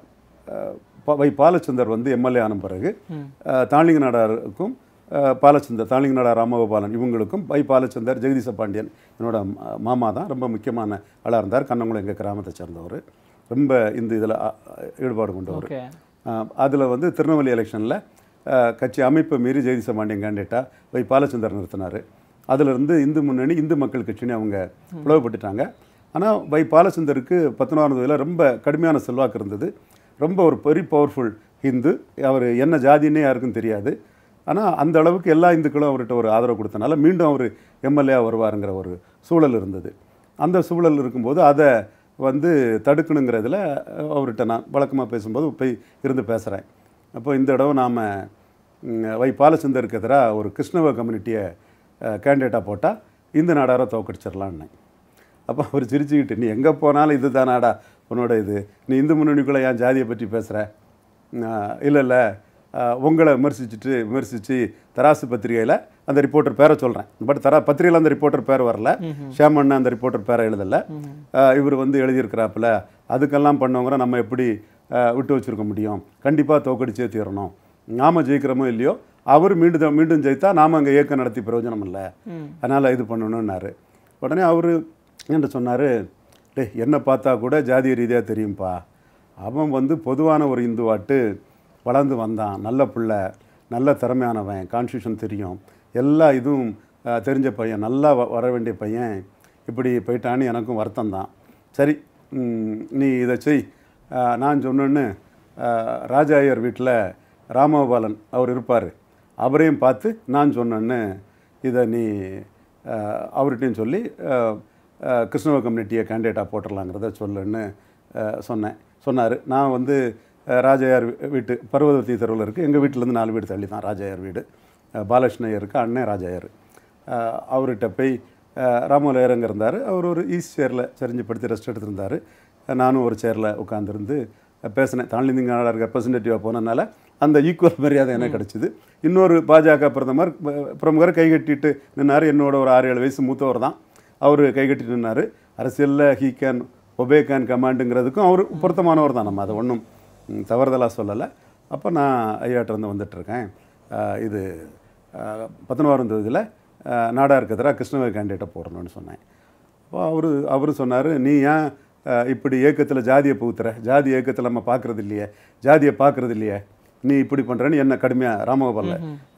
வை பாலச்சந்தர் வந்து எம்எல்ஏ ஆன பிறகு அஹ், தாளிங்க நாடாருக்கும் அஹ், பாலச்சந்தர் தாளிங்க நாடார் ராமகோபாலன் இவங்களுக்கும் வை பாலச்சந்தர் ஜெகதீச பாண்டியன் என்னோட ம- மாமா தான் ரொம்ப முக்கியமான ஆளாக இருந்தார் கண்ணங்குளம் எங்கள் கிராமத்தை சேர்ந்தவர் ரொம்ப இந்த இதில் ஈடுபாடு கொண்டவர் ஓகே அதில் வந்து திருநெல்வேலி எலெக்ஷனில் கட்சி அமைப்பை மீறி ஜெகதீச பாண்டியன் கேண்டிடேட்டாக வை பாலச்சந்தர் நிறுத்தினார் அதிலிருந்து இந்து முன்னணி இந்து மக்கள் கட்சின்னு அவங்க பிளவுபட்டுட்டாங்க ஆனால் வை பாலச்சந்தருக்கு பத்தொன்பதாம் வயதில் ரொம்ப கடுமையான செல்வாக்கு இருந்தது ரொம்ப ஒரு பெரிய பவர்ஃபுல் ஹிந்து அவர் என்ன ஜாதின்னே யாருக்கும் தெரியாது ஆனால் அந்த அளவுக்கு எல்லா இந்துக்களும் அவர்கிட்ட ஒரு ஆதரவு கொடுத்தனால மீண்டும் அவர் எம்எல்ஏ வருவாருங்கிற ஒரு சூழல் இருந்தது அந்த சூழல் இருக்கும்போது அதை வந்து தடுக்கணுங்கிறதுல அவர்கிட்ட நான் வழக்கமாக பேசும்போது போய் இருந்து பேசுகிறேன் அப்போ இந்த இடம் நாம் வை பாலச்சந்தருக்கு எதிராக ஒரு கிருஷ்ணவ கம்யூனிட்டியை கேண்டிடேட்டாக போட்டால் இந்த நாடாரை தோக்கடிச்சிடலான்னு அப்போ அவர் சிரிச்சுக்கிட்டு நீ எங்கே போனாலும் இது தானாடா உன்னோட இது நீ இந்து முன்னணிக்குள்ளே என் ஜாதியை பற்றி பேசுகிற இல்லை இல்லை உங்களை விமர்சிச்சுட்டு விமர்சித்து தராசு பத்திரிகையில் அந்த ரிப்போர்ட்டர் பேரை சொல்கிறேன் பட் தரா பத்திரிகையில் அந்த ரிப்போர்ட்டர் பேர் வரல ஷியாமண்ணா அந்த ரிப்போர்ட்டர் பேரை எழுதலை இவர் வந்து எழுதியிருக்கிறாப்புல அதுக்கெல்லாம் பண்ணவங்கிற நம்ம எப்படி அஹ், விட்டு வச்சுருக்க முடியும் கண்டிப்பாக தோக்கடிச்சே தீரணும் நாம ஜெயிக்கிறோமோ இல்லையோ அவர் மீண்டும் மீண்டும் ஜெயித்தா நாம் அங்கே இயக்கம் நடத்தி பிரயோஜனம் இல்லை அதனால் இது பண்ணணும்னாரு உடனே அவர் என்கிட்ட சொன்னார் டே என்னை பார்த்தா கூட ஜாதிய ரீதியாக தெரியும்ப்பா அவன் வந்து பொதுவான ஒரு இந்துவாட்டு வளர்ந்து வந்தான் நல்ல பிள்ளை நல்ல திறமையானவன் கான்ஸ்டியூஷன் தெரியும் எல்லா இதுவும் அஹ், தெரிஞ்ச பையன் நல்லா வ- வர வேண்டிய பையன் இப்படி போயிட்டான்னு எனக்கும் வருத்தம் தான் சரி ம், நீ இதை செய் அஹ், நான் சொன்னேன்னு அஹ், ராஜா ஐயர் வீட்டில் ராமகோபாலன் அவர் இருப்பார் அவரையும் பார்த்து நான் சொன்னேன்னு இதை நீ அஹ், அவர்கிட்டையும் சொல்லி அஹ், அஹ், கிருஷ்ணவ கம்யூனிட்டியை கேண்டிடேட்டாக போட்டுடலாங்கிறத சொல்லுன்னு அஹ், சொன்னேன் சொன்னார் நான் வந்து அஹ், ராஜையார் வீ- வீட்டு பர்வதவதி தெருவில் இருக்குது எங்கள் வீட்டிலேருந்து நாலு வீடு தள்ளி தான் ராஜையார் வீடு அஹ், பாலகிருஷ்ண ஐயருக்கு அண்ணன் ராஜையார் அஹ், அவர்கிட்ட போய் ராமலையரங்க இருந்தார் அவர் ஒரு ஈஸ்ட் சேரில் சரிஞ்சு படுத்து ரெஸ்ட் எடுத்திருந்தார் நானும் ஒரு சேரில் உட்காந்துருந்து பேசினேன் தாழ்நிதிங்கான ரெப்ரசன்டேட்டிவாக போனதுனால அந்த ஈக்குவல் மரியாதை எனக்கு கிடச்சிது இன்னொரு பாஜக பிரதமர் ப- பிரமுகர் கைகட்டிட்டு நின்னார் என்னோட ஒரு ஆறு ஏழு வயசு மூத்தவர் தான் அவர் கைகட்டிட்டு நின்னார் அரசியலில் ஹீ கேன் ஒபே கேன் கமாண்டுங்கிறதுக்கும் அவர் பொருத்தமானவர் தான் நம்ம அதை ஒன்றும் தவறுதலாக சொல்லலை அப்போ நான் ஐயாட்ட இருந்து வந்துட்டுருக்கேன் இது பத்தொன்பதாம் தொகுதியில் நாடாருக்கு எதிராக கிருஷ்ணவேல் கேண்டிடேட்டை போடணும்னு சொன்னேன் அப்போ அவர் அவர் சொன்னார் நீ ஏன் அஹ், இப்படி ஏக்கத்தில் ஜாதியை புகுத்துற ஜாதி ஏக்கத்தில் நம்ம பார்க்கறது இல்லையே ஜாதியை பார்க்கறது இல்லையே நீ இப்படி பண்ணுறேன்னு என்ன கடுமையாக ராமகோபாலில்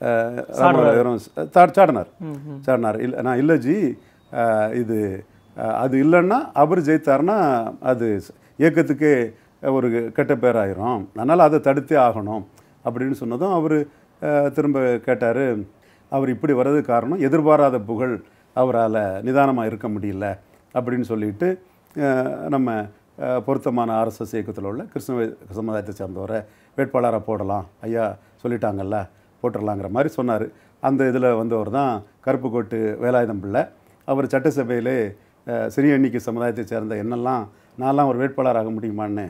ராமகோபாலம் சாடினார் சாடினார் இல்லை நான் இல்லை ஜி அஹ், இது அஹ், அது இல்லைன்னா அவர் ஜெயித்தார்னா அது இயக்கத்துக்கே ஒரு கெட்ட பேர் ஆயிரும் அதனால் அதை தடுத்தே ஆகணும் அப்படின்னு சொன்னதும் அவர் திரும்ப கேட்டார் அவர் இப்படி வர்றது காரணம் எதிர்பாராத புகழ் அவரால் நிதானமாக இருக்க முடியல அப்படின்னு சொல்லிட்டு அஹ், நம்ம அஹ், பொருத்தமான ஆர்எஸ்எஸ் இயக்கத்தில் உள்ள கிறிஸ்தவ சமுதாயத்தை சேர்ந்தவரை வேட்பாளராக போடலாம் ஐயா சொல்லிட்டாங்கல்ல போட்டுடலாங்கிற மாதிரி சொன்னார் அந்த இதில் வந்தவர் தான் கருப்புக்கோட்டு வேலாயுதம் பிள்ளை அவர் சட்டசபையிலே அஹ், சிறிய எண்ணிக்கை சமுதாயத்தை சேர்ந்த என்னெல்லாம் நான்லாம் ஒரு வேட்பாளராக முடியுமான்னு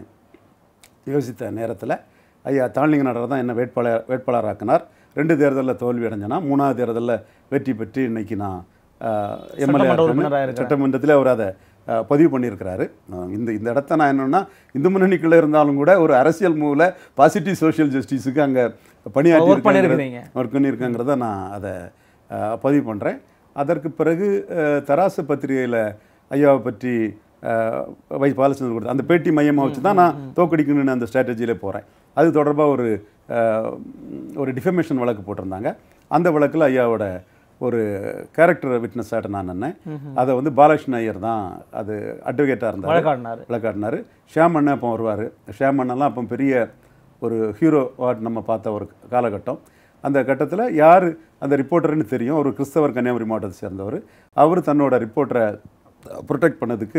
யோசித்த நேரத்தில் ஐயா தாழ்லிங்க நடர் தான் என்ன வேட்பாளர் வேட்பாளராக்கினார் ரெண்டு தேர்தலில் தோல்வி அடைஞ்சனா மூணாவது தேர்தலில் வெற்றி பெற்று இன்னைக்கு நான் எம்எல்ஏ சட்டமன்ற உறுப்பினரா இருக்கிறார். சட்டமன்றத்தில் அவர் அதை அஹ், பதிவு பண்ணியிருக்கிறாரு அஹ், இந்த இந்த இடத்த நான் என்னன்னா இந்து முன்னணிக்குள்ளே இருந்தாலும் கூட ஒரு அரசியல் மூவில் பாசிட்டிவ் சோஷியல் ஜஸ்டிஸுக்கு அங்கே பணியாற்றி Work பண்ணியிருக்கிறீங்க. ஒர்க் பண்ணியிருக்கேங்கிறத நான் அதை அஹ், பதிவு பண்ணுறேன் அதற்கு பிறகு அஹ், தராசு பத்திரிகையில் ஐயாவை பற்றி அஹ், வை பாலச்சந்திரன் கொடுத்த அந்த பேட்டி மையமாக வச்சு தான் நான் தோக்கடிக்கணும்னு அந்த ஸ்ட்ராட்டஜியில் போகிறேன் அது தொடர்பாக ஒரு அஹ், ஒரு டிஃபமேஷன் வழக்கு போட்டிருந்தாங்க அந்த வழக்கில் ஐயாவோட ஒரு கேரக்டர் விட்னஸ் ஆகிட்ட நான் நின்னேன் அதை வந்து பாலகிருஷ்ண ஐயர் தான் அது அட்வொகேட்டாக இருந்தார் வழக்காடினார் விளக்காட்டினார் ஷியாம் அண்ணன் அப்போ வருவார் ஷியாம் அண்ணன்லாம் அப்போ பெரிய ஒரு ஹீரோ வாட் நம்ம பார்த்த ஒரு காலகட்டம் அந்த கட்டத்தில் யார் அந்த ரிப்போர்ட்டர்னு தெரியும் ஒரு கிறிஸ்தவர் கன்னியாகுமரி மாவட்டத்தை சேர்ந்தவர் அவர் தன்னோட ரிப்போர்ட்டரை ப்ரொடெக்ட் பண்ணதுக்கு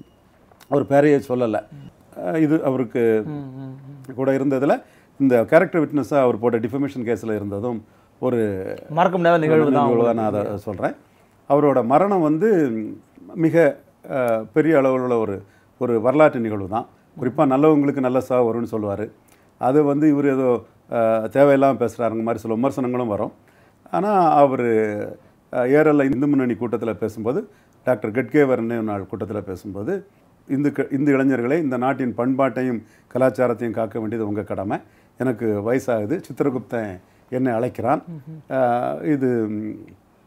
அவர் பேரையே சொல்லலை அஹ் இது அவருக்கு கூட இருந்ததில் இந்த கேரக்டர் விட்னஸாக அவர் போட்ட டிஃபமேஷன் கேஸில் இருந்ததும் ஒரு மறக்க முடியாத நிகழ்வு தான் நிகழ்வு தான் நான் அதை சொல்கிறேன் அவரோட மரணம் வந்து மிக அஹ், பெரிய அளவில் உள்ள ஒரு ஒரு வரலாற்று நிகழ்வு தான் குறிப்பாக நல்லவங்களுக்கு நல்ல சாவு வரும்னு சொல்லுவார் அது வந்து இவர் ஏதோ அஹ், தேவையில்லாமல் பேசுகிறாருங்க மாதிரி சில விமர்சனங்களும் வரும் ஆனால் அவர் ஏரல்ல இந்து முன்னணி கூட்டத்தில் பேசும்போது டாக்டர் கட்கேவர்னு ஒரு நாள் கூட்டத்தில் பேசும்போது இந்து க- இந்து இளைஞர்களை இந்த நாட்டின் பண்பாட்டையும் கலாச்சாரத்தையும் காக்க வேண்டியது உங்கள் கடமை எனக்கு வயசாகுது சித்திரகுப்தன் என்னை அழைக்கிறான் அஹ், இது ம்,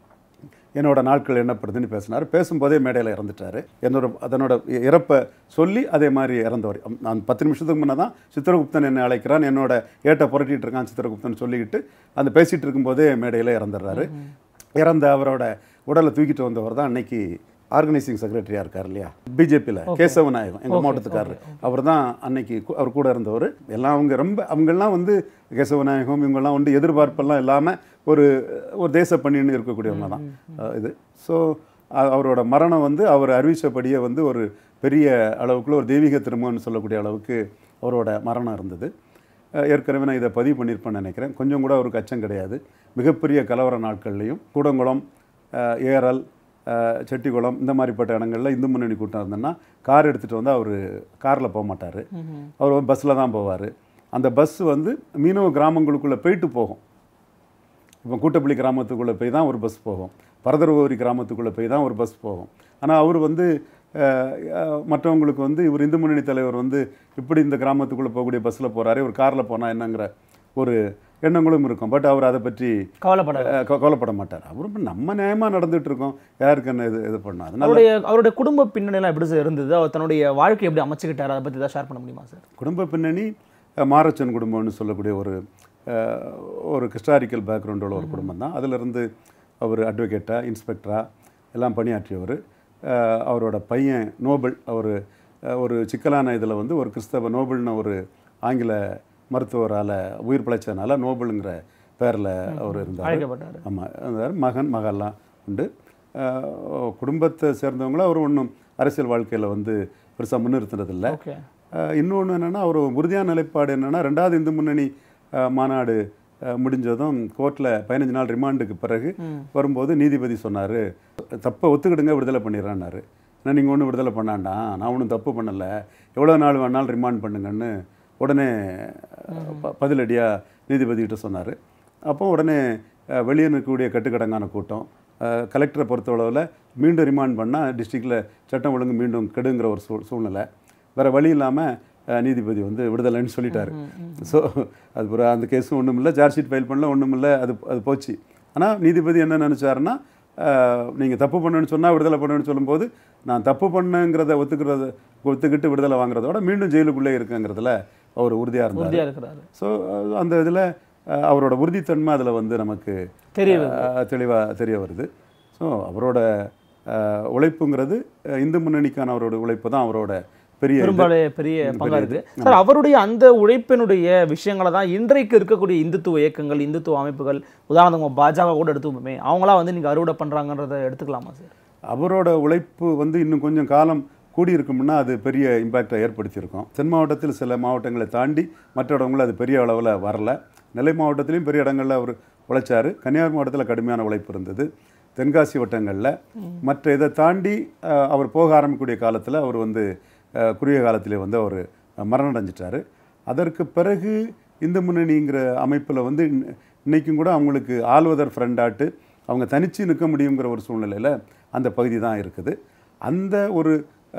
என்னோட நாட்கள் என்னப்படுதுன்னு பேசினார் பேசும்போதே மேடையில் இறந்துட்டார் என்னோட அதனோட இ- இறப்பை சொல்லி அதே மாதிரி இறந்தவர் அம்- நான் பத்து நிமிஷத்துக்கு முன்னே தான் சித்திரகுப்தன் என்னை அழைக்கிறான் என்னோட ஏட்டை புரட்டிட்டு இருக்கான் சித்திரகுப்தன் சொல்லிக்கிட்டு அந்த பேசிகிட்டு இருக்கும்போதே மேடையில் இறந்துடுறாரு இறந்த அவரோட உடலை தூக்கிட்டு வந்தவர் தான் அன்னைக்கு ஆர்கனைசிங் செக்ரட்டரியாக இருக்கார் இல்லையா பிஜேபியில் கேசவ நாயகம் எங்கள் மாவட்டத்துக்காரர் அவர் தான் அன்னைக்கு கு- அவர் கூட இருந்தவர் எல்லாம் அவங்க ரொம்ப அவங்கெல்லாம் வந்து கேசவ நாயகம் இவங்கெல்லாம் வந்து எதிர்பார்ப்பெல்லாம் இல்லாமல் ஒரு ஒரு தேச பணின்னு இருக்கக்கூடியவங்க தான் அஹ் இது ஸோ அவரோட மரணம் வந்து அவர் அறிவிச்சபடியே வந்து ஒரு பெரிய அளவுக்குள்ள ஒரு தெய்வீக திருமணம்னு சொல்லக்கூடிய அளவுக்கு அவரோட மரணம் இருந்தது அஹ் ஏற்கனவே நான் இதை பதிவு பண்ணியிருப்பேன்னு நினைக்கிறேன் கொஞ்சம் கூட அவருக்கு அச்சம் கிடையாது மிகப்பெரிய கலவர நாட்கள்லையும் கூடங்குளம் அஹ் ஏரல் அஹ் செட்டிக்குளம் இந்த மாதிரிப்பட்ட இடங்களில் இந்து முன்னணி கூட்டம் இருந்ததுன்னா கார் எடுத்துகிட்டு வந்து அவர் காரில் போக மாட்டார் அவர் வந்து பஸ்ஸில் தான் போவார் அந்த பஸ் வந்து மீனவ கிராமங்களுக்குள்ளே போயிட்டு போகும் இப்போ கூட்டப்பள்ளி கிராமத்துக்குள்ளே போய் தான் ஒரு பஸ் போகும் பரதரவோரி கிராமத்துக்குள்ளே போய் தான் ஒரு பஸ் போகும் ஆனால் அவர் வந்து அஹ், அஹ், மற்றவங்களுக்கு வந்து இவர் இந்து முன்னணி தலைவர் வந்து இப்படி இந்த கிராமத்துக்குள்ளே போகக்கூடிய பஸ்ஸில் போகிறாரு ஒரு காரில் போனால் என்னங்கிற ஒரு எண்ணங்களும் இருக்கும் பட் அவர் அதை பற்றி கவலைப்பட அஹ், கவ- கவலைப்பட மாட்டார் அவரும் நம்ம நியாயமாக நடந்துட்டு இருக்கோம் யாருக்கு என்ன இது இது பண்ணோம் அதனால அவருடைய அவருடைய குடும்ப பின்னணிலாம் எப்படி சார் இருந்தது அவர் தன்னுடைய வாழ்க்கை எப்படி அமைச்சுக்கிட்டாரு அதை பற்றி ஏதாவது ஷேர் பண்ண முடியுமா சார் குடும்ப பின்னணி அஹ், மாரச்சன் குடும்பம்னு சொல்லக்கூடிய ஒரு அஹ், ஒரு ஹிஸ்டாரிக்கல் பேக்ரவுண்டோட ஒரு குடும்பம் தான் அதிலிருந்து அவர் அட்வொகேட்டாக இன்ஸ்பெக்டராக எல்லாம் பணியாற்றியவர் அஹ், அவரோட பையன் நோபல் அவர் ஒரு சிக்கலான இதில் வந்து ஒரு கிறிஸ்தவ நோபல்னு ஒரு ஆங்கில மருத்துவரால் உயிர் பிழைச்சதுனால நோபலுங்கிற பேரில் அவர் இருந்தார் அழைக்கப்பட்டார் ஆமாம் இருந்தார் மகன் மகள்லாம் உண்டு அஹ், குடும்பத்தை சேர்ந்தவங்கள அவர் ஒன்றும் அரசியல் வாழ்க்கையில் வந்து பெருசாக முன்னிறுத்துனதில்லை ஓகே இன்னொன்று என்னென்னா ஒரு உறுதியான நிலைப்பாடு என்னென்னா ரெண்டாவது இந்து முன்னணி அஹ், மாநாடு அஹ், முடிஞ்சதும் கோர்ட்டில் பதினஞ்சு நாள் ரிமாண்டுக்கு பிறகு வரும்போது நீதிபதி சொன்னார் தப்பை ஒத்துக்கிடுங்க விடுதலை பண்ணிடுறேன்னாரு ஏன்னா நீங்கள் ஒன்றும் விடுதலை பண்ணாண்டாம் நான் ஒன்றும் தப்பு பண்ணலை எவ்வளோ நாள் வேணாலும் ரிமாண்ட் பண்ணுங்கன்னு உடனே அஹ், ப- பதிலடியாக நீதிபதிகிட்ட சொன்னார் அப்போ உடனே அஹ், வெளியே நிற்கக்கூடிய கட்டுக்கடங்கான கூட்டம் அஹ், கலெக்டரை பொறுத்தளவில் மீண்டும் ரிமாண்ட் பண்ணால் டிஸ்ட்ரிக்டில் சட்டம் ஒழுங்கு மீண்டும் கெடுங்கிற ஒரு சூழ் சூழ்நிலை வேறு வழி இல்லாமல் நீதிபதி வந்து விடுதலைன்னு சொல்லிட்டாரு ஸோ அது ஒரு அந்த கேஸும் ஒன்றும் இல்லை சார்ஜ் ஷீட் ஃபைல் பண்ணல ஒன்றும் இல்லை அது அது போச்சு ஆனால் நீதிபதி என்ன நினச்சாருன்னா நீங்கள் தப்பு பண்ணுன்னு சொன்னால் விடுதலை பண்ணுன்னு சொல்லும்போது நான் தப்பு பண்ணுங்கிறத ஒத்துக்கிறத ஒத்துக்கிட்டு விடுதலை வாங்குறதோட மீண்டும் ஜெயிலுக்குள்ளே இருக்குங்கிறதுல அவர் உறுதியாக இருந்தார் உறுதியா இருக்கிறாரு ஸோ அந்த இதில் அவரோட உறுதித்தன்மை அதில் வந்து நமக்கு தெரிய தெளிவாக தெரிய வருது ஸோ அவரோட அஹ், உழைப்புங்கிறது அஹ், இந்து முன்னணிக்கான அவரோட உழைப்பு தான் அவரோட பெரிய இது. பெரும்பாலே பெரிய பங்கா பெரிய இருக்கு இது. சார் அவருடைய அந்த உழைப்பினுடைய விஷயங்களை தான் இன்றைக்கு இருக்கக்கூடிய இந்துத்துவ இயக்கங்கள் இந்துத்துவ அமைப்புகள் உதாரணத்துக்கு பாஜக கூட எடுத்துப்போமே அவங்களாம் வந்து நீங்க அறுவடை பண்றாங்கன்றத எடுத்துக்கலாமா சார் அவரோட உழைப்பு வந்து இன்னும் கொஞ்சம் காலம் கூடியிருக்கும்னா அது பெரிய இம்பேக்டை ஏற்படுத்தியிருக்கும் தென் மாவட்டத்தில் சில மாவட்டங்களை தாண்டி மற்ற இடங்களில் அது பெரிய அளவில் வரல நெல்லை மாவட்டத்திலையும் பெரிய இடங்களில் அவர் உழைச்சார் கன்னியாகுமரி மாவட்டத்தில் கடுமையான உழைப்பு இருந்தது தென்காசி வட்டங்களில் மற்ற இதை தாண்டி அஹ், அவர் போக ஆரம்பிக்கக்கூடிய காலத்தில் அவர் வந்து அஹ், குறுகிய காலத்திலே வந்து அவர் மரணம் அடைஞ்சிட்டாரு அதற்கு பிறகு இந்து முன்னணிங்கிற அமைப்பில் வந்து இன்ன- இன்னைக்கும் கூட அவங்களுக்கு ஆல்வதர் ஃப்ரெண்டாட்டு அவங்க தனிச்சு நிற்க முடியுங்கிற ஒரு சூழ்நிலையில் அந்த பகுதி தான் இருக்குது அந்த ஒரு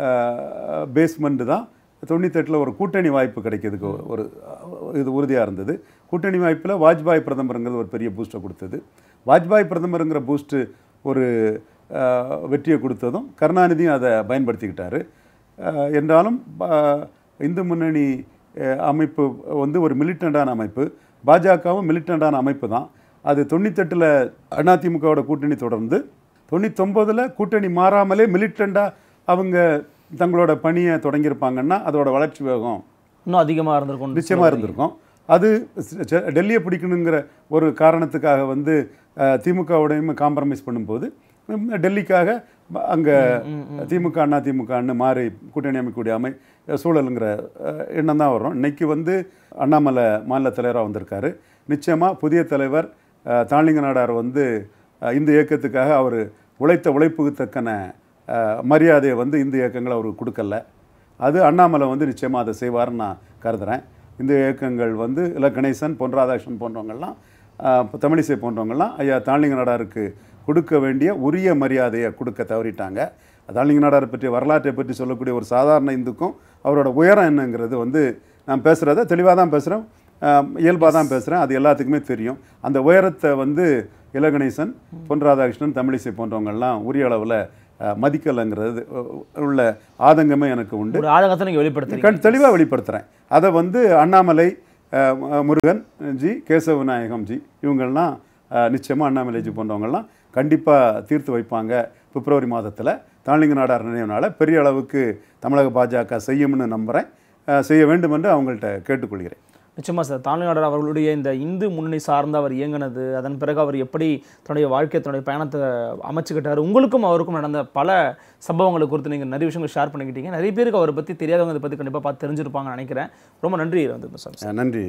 பேஸ்மெண்ட் தான் தொண்ணூத்தெட்டில் ஒரு கூட்டணி வாய்ப்பு கிடைக்கிறதுக்கு ஒரு- ஒரு அஹ், இது உறுதியாக இருந்தது கூட்டணி வாய்ப்பில் வாஜ்பாய் பிரதமருங்கிறது ஒரு பெரிய பூஸ்ட்டை கொடுத்தது வாஜ்பாய் பிரதமருங்கிற பூஸ்ட்டு ஒரு அஹ், வெற்றியை கொடுத்ததும் கருணாநிதியும் அதை பயன்படுத்திக்கிட்டாரு அஹ், என்றாலும் ப- இந்து முன்னணி அஹ், அமைப்பு வந்து ஒரு மிலிட்டண்டான அமைப்பு பாஜகவும் மிலிட்டண்டான அமைப்பு தான் அது தொண்ணூத்தெட்டில் அதிமுகவோட கூட்டணி தொடர்ந்து தொண்ணூத்தொம்பதில் கூட்டணி மாறாமலே மிலிட்டண்டாக அவங்க தங்களோட பணியை தொடங்கியிருப்பாங்கன்னா அதோட வளர்ச்சி வேகம் இன்னும் அதிகமா இருந்திருக்கும் நிச்சயமாக இருந்திருக்கும் அது ஸ்- செ- டெல்லியை பிடிக்கணுங்கிற ஒரு காரணத்துக்காக வந்து அஹ், திமுகவோடையும் காம்ப்ரமைஸ் பண்ணும்போது ம், டெல்லிக்காக அங்கே திமுக அண்ணா திமுகன்னு மாறி கூட்டணி அமைக்கக்கூடிய அமை சூழலுங்கிற அஹ், எண்ணம் தான் வரும் இன்னைக்கு வந்து அண்ணாமலை மாநில தலைவராக வந்திருக்காரு நிச்சயமாக புதிய தலைவர் அஹ், தாளிங்க நாடார் வந்து அஹ், இந்த இயக்கத்துக்காக அவர் உழைத்த உழைப்புக்கு தக்கன அஹ், மரியாதையை வந்து இந்த இயக்கங்கள் அவருக்கு கொடுக்கல அது அண்ணாமலை வந்து நிச்சயமாக அதை செய்வார்னு நான் கருதுகிறேன் இந்த இயக்கங்கள் வந்து இல்லை கணேசன் பொன் ராதாகிருஷ்ணன் போன்றவங்கள்லாம் ஆஹ், இப்ப தமிழிசை போன்றவங்கள்லாம் ஐயா தாளிங்க நாடாருக்கு கொடுக்க வேண்டிய உரிய மரியாதையை கொடுக்க தவறிட்டாங்க தாளிங்க நாடாரை பற்றிய வரலாற்றை பற்றி சொல்லக்கூடிய ஒரு சாதாரண இந்துக்கும் அவரோட உயரம் என்னங்கிறது வந்து நான் பேசுகிறத தெளிவாக தான் பேசுகிறேன் இயல்பாக தான் பேசுகிறேன் அது எல்லாத்துக்குமே தெரியும் அந்த உயரத்தை வந்து இலகணேசன் பொன் ராதாகிருஷ்ணன் தமிழிசை போன்றவங்கள்லாம் உரிய அளவில் மதிக்கலைங்கிறது அஹ், உள்ள ஆதங்கமே எனக்கு உண்டு ஒரு ஆதங்கத்தை நீங்க வெளிப்படுத்துறீங்க கண் தெளிவாக வெளிப்படுத்துகிறேன் அதை வந்து அண்ணாமலை அஹ், மு- முருகன் ஜி கேசவ விநாயகம் ஜி இவங்கெல்லாம் நிச்சயமாக அண்ணாமலைஜி போன்றவங்கெல்லாம் கண்டிப்பாக தீர்த்து வைப்பாங்க பிப்ரவரி மாதத்தில் தாளிங்க நாடார் நினைவுனால பெரிய அளவுக்கு தமிழக பாஜக செய்யும்னு நம்புகிறேன் அஹ், செய்ய வேண்டும் என்று அவங்கள்ட்ட கேட்டுக்கொள்கிறேன் நிச்சயமா சார் தமிழ்நாடு அவர்களுடைய இந்த இந்து முன்னணி சார்ந்து அவர் இயங்கினது அதன் பிறகு அவர் எப்படி தன்னுடைய வாழ்க்கை தன்னுடைய பயணத்தை அமைச்சுக்கிட்டாரு உங்களுக்கும் அவருக்கும் நடந்த பல சம்பவங்களை குறித்து நீங்கள் நிறைய விஷயங்கள் ஷேர் பண்ணிக்கிட்டீங்க நிறைய பேருக்கு அவரை பற்றி தெரியாதவங்க இதை பற்றி கண்டிப்பாக பார்த்து தெரிஞ்சிருப்பாங்கன்னு நினைக்கிறேன் ரொம்ப நன்றி வந்து சார் அஹ், நன்றி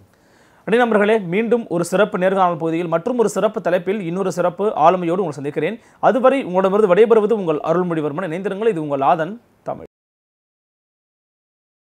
அடி நண்பர்களே மீண்டும் ஒரு சிறப்பு நேர்காணல் பகுதியில் மற்றும் ஒரு சிறப்பு தலைப்பில் இன்னொரு சிறப்பு ஆளுமையோடு உங்களை சந்திக்கிறேன் அதுவரை உங்களிடமிருந்து விடைபெறுவது உங்கள் அருள்மொழிவர்மன் இணைந்திருங்கள் இது உங்கள் ஆதன் தமிழ்